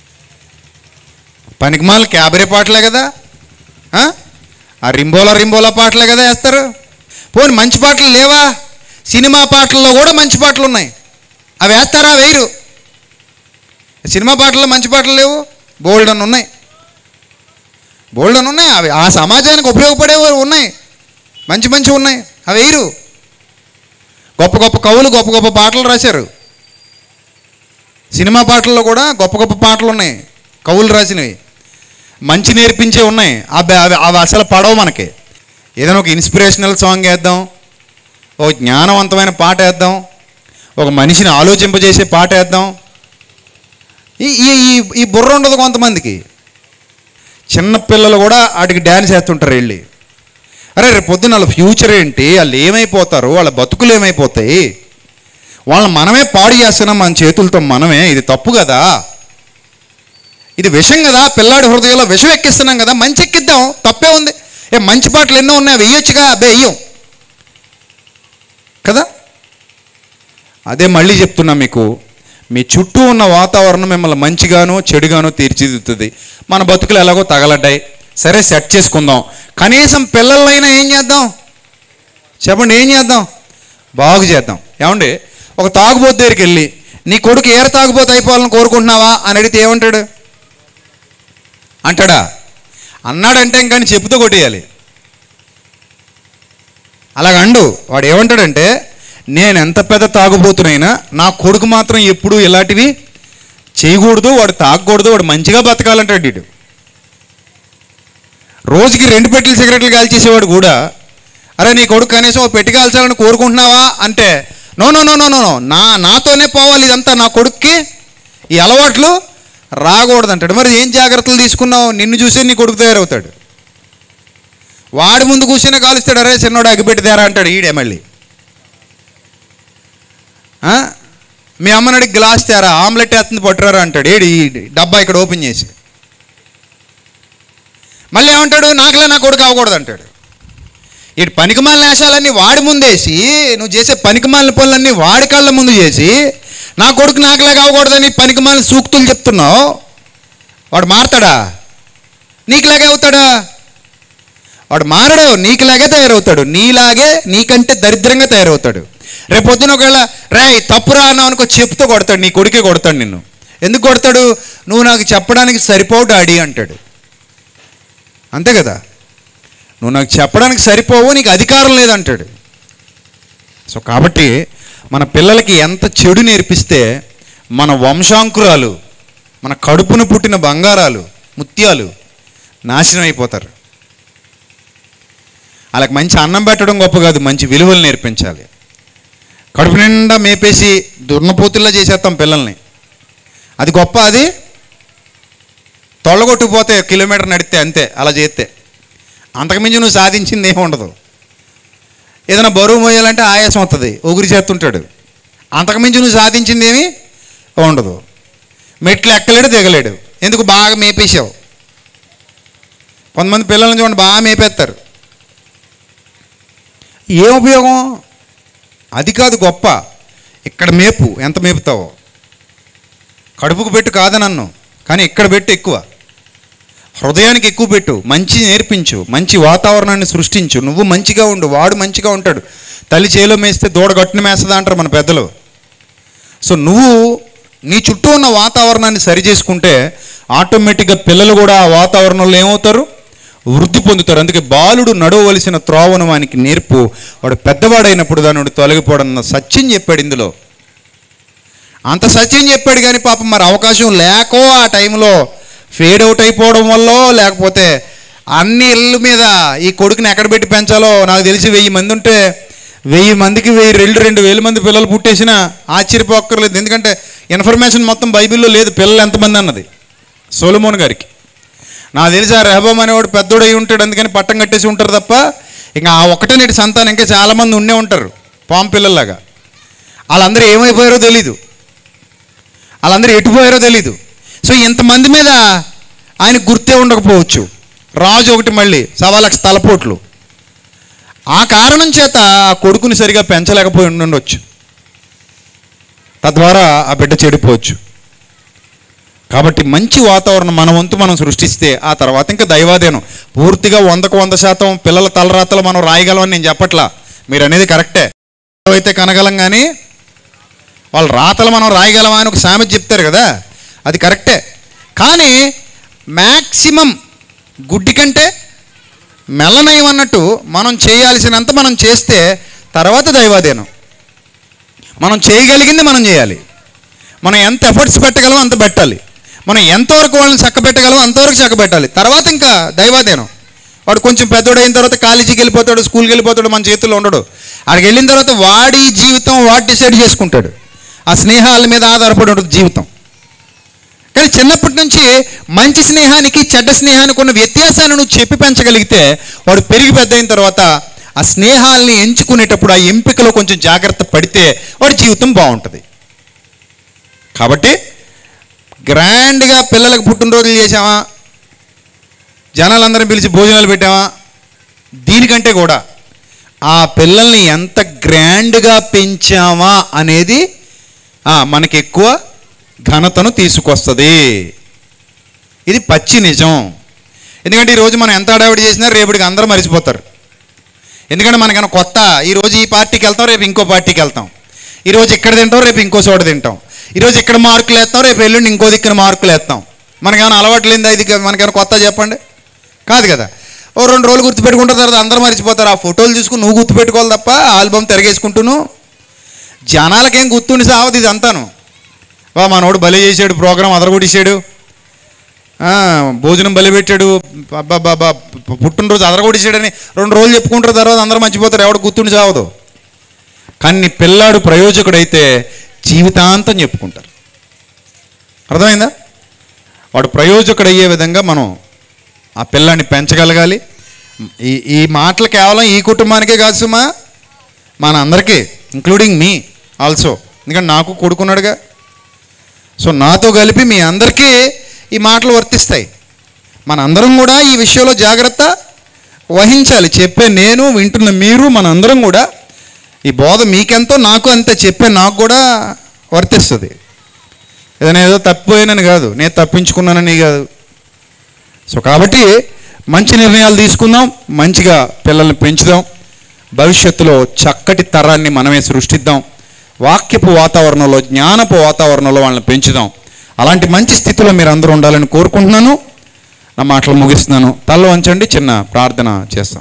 పనికిమాల క్యాబరే పాటలే కదా ఆ? ఆ రింబోలా రింబోలా పాటలే కదా వేస్తారు పోనీ మంచి పాటలు లేవా సినిమా పాటల్లో కూడా మంచి పాటలు ఉన్నాయి అవి వేస్తారా వేరు సినిమా పాటల్లో మంచి పాటలు లేవు బోల్డ్ అని ఉన్నాయి బోల్డ్ అని ఉన్నాయి అవి ఆ సమాజానికి ఉపయోగపడేవి ఉన్నాయి మంచి మంచి ఉన్నాయి అవి వేయరు గొప్ప గొప్ప కవులు గొప్ప గొప్ప పాటలు రాశారు సినిమా పాటల్లో కూడా గొప్ప గొప్ప పాటలు ఉన్నాయి కవులు రాసినవి మంచి నేర్పించే ఉన్నాయి అవి అవి అవి అసలు పడవు మనకి ఏదైనా ఒక ఇన్స్పిరేషనల్ సాంగ్ వేద్దాం ఒక జ్ఞానవంతమైన పాట వేద్దాం ఒక మనిషిని ఆలోచింపజేసే పాట వేద్దాం ఈ ఈ ఈ- ఈ బుర్ర ఉండదు కొంతమందికి చిన్న పిల్లలు కూడా వాటికి డ్యాన్స్ వేస్తుంటారు వెళ్ళి అరే రేపు పొద్దున్న వాళ్ళ ఫ్యూచర్ ఏంటి వాళ్ళు ఏమైపోతారు వాళ్ళ బతుకులు ఏమైపోతాయి వాళ్ళని మనమే పాడు చేస్తున్నాం మన చేతులతో మనమే ఇది తప్పు కదా ఇది విషం కదా పిల్లాడి హృదయంలో విషం ఎక్కిస్తున్నాం కదా మంచి ఎక్కిద్దాం తప్పే ఉంది ఏ మంచి పాటలు ఎన్నో ఉన్నాయి వెయ్యొచ్చుగా అబ్బే వెయ్యం కదా అదే మళ్ళీ చెప్తున్నా మీకు మీ చుట్టూ ఉన్న వాతావరణం మిమ్మల్ని మంచిగానో చెడుగానో తీర్చిదిద్దుతుంది మన బతుకులు ఎలాగో తగలడ్డాయి సరే సెట్ చేసుకుందాం కనీసం పిల్లలైనా ఏం చేద్దాం చెప్పండి ఏం చేద్దాం బాగు చేద్దాం ఏమండి ఒక తాగుబోతు దగ్గరికి వెళ్ళి నీ కొడుకు ఏర తాగుబోతు అయిపోవాలని కోరుకుంటున్నావా అని అడిగితే ఏమంటాడు అంటాడా అన్నాడంటే ఇంకాని చెప్పుతో కొట్టేయాలి అలాగండు వాడు ఏమంటాడంటే నేను ఎంత పెద్ద తాగుబోతునైనా నా కొడుకు మాత్రం ఎప్పుడు ఇలాంటివి చేయకూడదు వాడు తాగకూడదు వాడు మంచిగా బతకాలంటాడు వీడు రోజుకి రెండు పెట్టెలు సిగరెట్లు కాల్చేసేవాడు కూడా అరే నీ కొడుకు కనీసం ఓ పెట్టి కాల్చాలని కోరుకుంటున్నావా అంటే no no no no no no నా నాతోనే పోవాలి ఇదంతా నా కొడుక్కి ఈ అలవాట్లు రాకూడదు అంటాడు మరి ఏం జాగ్రత్తలు తీసుకున్నావు నిన్ను చూసే నీ కొడుకు తయారవుతాడు వాడి ముందు కూర్చునే కాలుస్తాడు అరే చిన్నోడు అగ్గిపెట్టిదారా అంటాడు ఈడే మళ్ళీ ఆ? మీ అమ్మనడికి గ్లాస్ తేరా ఆమ్లెట్ వేస్తుంది పట్టురారా అంటాడు ఏడి ఈ డబ్బా ఇక్కడ ఓపెన్ చేసి మళ్ళీ ఏమంటాడు నాకులే నా కొడుకు అవ్వకూడదు అంటాడు ఇటు పనికిమాలిన వేషాలన్నీ వాడి ముందేసి నువ్వు చేసే పనికిమాలిన పనులన్నీ వాడి కళ్ళ ముందు చేసి నా కొడుకు నాకులాగా అవ్వకూడదని పనికిమాలిన సూక్తులు చెప్తున్నావు వాడు మారతాడా నీకులాగే అవుతాడా వాడు మారడు నీకులాగే తయారవుతాడు నీలాగే నీకంటే దరిద్రంగా తయారవుతాడు రేపు పొద్దున ఒకవేళ రే తప్పురా అన్నావు అనుకో చెప్తూ కొడతాడు నీ కొడుకే కొడతాడు నిన్ను ఎందుకు కొడతాడు నువ్వు నాకు చెప్పడానికి సరిపోవు డాడీ అంటాడు అంతే కదా నువ్వు నాకు చెప్పడానికి సరిపోవు నీకు అధికారం లేదంటాడు సో కాబట్టి మన పిల్లలకి ఎంత చెడు నేర్పిస్తే మన వంశాంకురాలు మన కడుపున పుట్టిన బంగారాలు ముత్యాలు నాశనం అయిపోతారు వాళ్ళకి మంచి అన్నం పెట్టడం గొప్ప కాదు మంచి విలువలు నేర్పించాలి కడుపు నిండా మేపేసి దుర్నపోతుల్లా చేసేస్తాం పిల్లల్ని అది గొప్ప అది తొళ్ళగొట్టుకుపోతే కిలోమీటర్ నడితే అంతే అలా చేస్తే అంతకుమించి నువ్వు సాధించింది ఏమి ఉండదు ఏదైనా బరువు మోయాలంటే ఆయాసం వస్తుంది ఊగిరి చేస్తుంటాడు అంతకుమించి నువ్వు సాధించింది ఏమి ఉండదు మెట్లు ఎక్కలేడు దిగలేడు ఎందుకు బాగా మేపేసావు కొంతమంది పిల్లల్ని చూడండి బాగా మేపేస్తారు ఏం ఉపయోగం అది కాదు గొప్ప ఇక్కడ మేపు ఎంత మేపుతావో కడుపుకు పెట్టు కాదు నన్ను కానీ ఇక్కడ పెట్టు ఎక్కువ హృదయానికి ఎక్కువ పెట్టు మంచి నేర్పించు మంచి వాతావరణాన్ని సృష్టించు నువ్వు మంచిగా ఉండు వాడు మంచిగా ఉంటాడు తల్లి చేలో మేస్తే దూడ గట్టున మేస్తుంది అంటారు మన పెద్దలు సో నువ్వు నీ చుట్టూ ఉన్న వాతావరణాన్ని సరి చేసుకుంటే ఆటోమేటిక్గా పిల్లలు కూడా ఆ వాతావరణంలో ఏమవుతారు వృద్ధి పొందుతారు అందుకే బాలుడు నడవవలసిన త్రోవను వానికి నేర్పు వాడు పెద్దవాడైనప్పుడు దాని నుండి తొలగిపోవడం అన్న సత్యం చెప్పాడు ఇందులో అంత సత్యం చెప్పాడు కానీ పాపం మరి అవకాశం లేకో ఆ టైంలో ఫేడ్ అవుట్ అయిపోవడం వల్ల లేకపోతే అన్ని ఇళ్ళ మీద ఈ కొడుకుని ఎక్కడ పెట్టి పెంచాలో నాకు తెలిసి వెయ్యి మంది ఉంటే వెయ్యి మందికి వెయ్యి రెండు రెండు వేల మంది పిల్లలు పుట్టేసినా ఆశ్చర్యపోక్కర్లేదు ఎందుకంటే ఇన్ఫర్మేషన్ మొత్తం బైబిల్లో లేదు పిల్లలు ఎంతమంది అన్నది సోలమోన్ గారికి నాకు తెలిసి ఆ రెహబాం అనేవాడు పెద్దోడు అయి ఉంటాడు అందుకని పట్టం కట్టేసి ఉంటారు తప్ప ఇంకా ఆ ఒకటే నేటి సంతానం ఇంకా చాలామంది ఉండే ఉంటారు పాము పిల్లల్లాగా వాళ్ళందరూ ఏమైపోయారో తెలీదు వాళ్ళందరూ ఎటుపోయారో తెలీదు సో ఇంతమంది మీద ఆయన గుర్తే ఉండకపోవచ్చు రాజు ఒకటి మళ్ళీ సవా లక్ష తలపోట్లు ఆ కారణం చేత ఆ కొడుకుని సరిగా పెంచలేకపోయి ఉండొచ్చు తద్వారా ఆ బిడ్డ చెడిపోవచ్చు కాబట్టి మంచి వాతావరణం మన వంతు మనం సృష్టిస్తే ఆ తర్వాత ఇంకా దైవాధీనం పూర్తిగా వందకు వంద శాతం పిల్లల తలరాతలు మనం రాయగలమని నేను చెప్పట్లా మీరు అనేది కరెక్టే అయితే కనగలం కానీ వాళ్ళ రాతలు మనం రాయగలమా అని ఒక సామెత చెప్తారు కదా అది కరెక్టే కానీ మ్యాక్సిమం గుడ్డి కంటే మెల్లనయం అన్నట్టు మనం చేయాల్సినంత మనం చేస్తే తర్వాత దైవాధీనం మనం చేయగలిగింది మనం చేయాలి మనం ఎంత ఎఫర్ట్స్ పెట్టగలమో అంత పెట్టాలి మనం ఎంతవరకు వాళ్ళని చక్క పెట్టగలమో అంతవరకు చక్క పెట్టాలి తర్వాత ఇంకా దైవాధీనం వాడు కొంచెం పెద్దోడు అయిన తర్వాత కాలేజీకి వెళ్ళిపోతాడు స్కూల్కి వెళ్ళిపోతాడు మన చేతుల్లో ఉండడు అక్కడికి వెళ్ళిన తర్వాత వాడి జీవితం వాడు డిసైడ్ చేసుకుంటాడు ఆ స్నేహాల మీద ఆధారపడి ఉంటుంది జీవితం కానీ చిన్నప్పటి నుంచి మంచి స్నేహానికి చెడ్డ స్నేహానికి ఉన్న వ్యత్యాసాన్ని నువ్వు చెప్పి పెంచగలిగితే వాడు పెరిగి పెద్ద అయిన తర్వాత ఆ స్నేహాల్ని ఎంచుకునేటప్పుడు ఆ ఎంపికలో కొంచెం జాగ్రత్త పడితే వాడి జీవితం బాగుంటుంది కాబట్టి గ్రాండ్గా పిల్లలకు పుట్టినరోజులు చేసామా జనాలందరిని పిలిచి భోజనాలు పెట్టామా దీనికంటే కూడా ఆ పిల్లల్ని ఎంత గ్రాండ్గా పెంచామా అనేది ఆ, మనకి ఎక్కువ ఘనతను తీసుకొస్తుంది ఇది పచ్చి నిజం ఎందుకంటే ఈరోజు మనం ఎంత హడావిడి చేసినా రేపటికి అందరూ మర్చిపోతారు ఎందుకంటే మనకన్నా కొత్త ఈరోజు ఈ పార్టీకి వెళ్తాం రేపు ఇంకో పార్టీకి వెళ్తాం ఈరోజు ఇక్కడ తింటాం రేపు ఇంకో చోట తింటాం ఈరోజు ఇక్కడ మార్కులు వేస్తాం రేపు ఎల్లుండి ఇంకో దిక్కున మార్కులు వేస్తాం మనకేమైనా అలవాటు లేదా ఇది మనకేమైనా కొత్త చెప్పండి కాదు కదా ఓ రెండు రోజులు గుర్తుపెట్టుకుంటారు తర్వాత అందరూ మర్చిపోతారు ఆ ఫోటోలు చూసుకుని నువ్వు గుర్తుపెట్టుకోవాలి తప్ప ఆల్బమ్ తిరగేసుకుంటూను జనాలకేం గుర్తుండి సావదు ఇది అంతాను వా మనోడు బలి చేసాడు ప్రోగ్రాం అదరగొట్టేసాడు ఆ, భోజనం బలి పెట్టాడు అబ్బాబ్బా పుట్టినరోజు అదరగొట్టేసాడని రెండు రోజులు చెప్పుకుంటారు తర్వాత అందరూ మర్చిపోతారు ఎవడు గుర్తుండి చావదు కానీ నీ పిల్లాడు ప్రయోజకుడైతే జీవితాంతం చెప్పుకుంటారు అర్థమైందా వాడు ప్రయోజకుడు అయ్యే విధంగా మనం ఆ పిల్లాన్ని పెంచగలగాలి ఈ ఈ మాటలు కేవలం ఈ కుటుంబానికే కాదు సుమా మన అందరికీ ఇంక్లూడింగ్ మీ ఆల్సో ఎందుకంటే నాకు కొడుకున్నాడుగా సో నాతో కలిపి మీ అందరికీ ఈ మాటలు వర్తిస్తాయి మన అందరం కూడా ఈ విషయంలో జాగ్రత్త వహించాలి చెప్పే నేను వింటున్న మీరు మనందరం కూడా ఈ బోధ మీకెంతో నాకు అంతే చెప్పే నాకు కూడా వర్తిస్తుంది ఏదైనా ఏదో తప్పిపోయానని కాదు నేను తప్పించుకున్నానని కాదు సో కాబట్టి మంచి నిర్ణయాలు తీసుకుందాం మంచిగా పిల్లల్ని పెంచుదాం భవిష్యత్తులో చక్కటి తరాన్ని మనమే సృష్టిద్దాం వాక్యపు వాతావరణంలో జ్ఞానపు వాతావరణంలో వాళ్ళని పెంచుదాం అలాంటి మంచి స్థితిలో మీరు అందరూ ఉండాలని కోరుకుంటున్నాను నా మాటలు ముగిస్తున్నాను తల వంచండి చిన్న ప్రార్థన చేస్తాం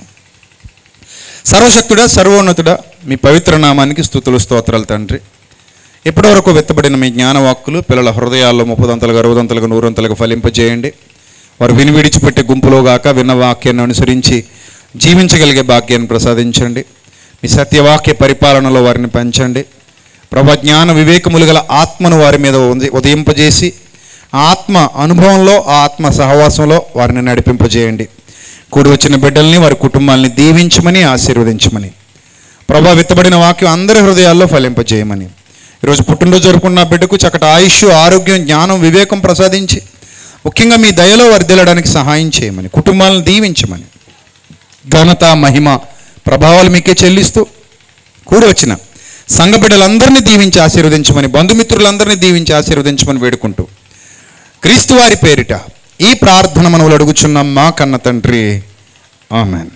సర్వశక్తుడా సర్వోన్నతుడా మీ పవిత్ర నామానికి స్థుతులు స్తోత్రాలు తండ్రి ఇప్పటివరకు వెత్తబడిన మీ జ్ఞానవాక్కులు పిల్లల హృదయాల్లో ముప్పదంతలుగా అరవదంతలుగా నూరంతలుగా ఫలింపజేయండి వారు విని విడిచిపెట్టే గుంపులో గాక విన్న వాక్యాన్ని అనుసరించి జీవించగలిగే భాగ్యాన్ని ప్రసాదించండి మీ సత్యవాక్య పరిపాలనలో వారిని పెంచండి ప్రభా జ్ఞాన వివేకములు గల ఆత్మను వారి మీద ఉది- ఉదయింపజేసి ఆ ఆత్మ అనుభవంలో ఆ ఆత్మ సహవాసంలో వారిని నడిపింపజేయండి కూడి వచ్చిన బిడ్డల్ని వారి కుటుంబాలని దీవించమని ఆశీర్వదించమని ప్రభా విత్తబడిన వాక్యం అందరి హృదయాల్లో ఫలింపజేయమని ఈరోజు పుట్టినరోజు జరుపుకున్న ఆ బిడ్డకు చక్కటి ఆయుష్ ఆరోగ్యం జ్ఞానం వివేకం ప్రసాదించి ముఖ్యంగా మీ దయలో వర్దిల్లడానికి సహాయం చేయమని కుటుంబాలను దీవించమని ఘనత మహిమ ప్రభావాలు మీకే చెల్లిస్తూ కూడి వచ్చిన సంఘ బిడ్డలందరినీ దీవించి ఆశీర్వదించమని బంధుమిత్రులందరినీ దీవించి ఆశీర్వదించమని వేడుకుంటూ క్రీస్తు వారి పేరిట ఈ ప్రార్థన మనవులు అడుగుచున్నాం మా కన్న తండ్రి ఆమెన్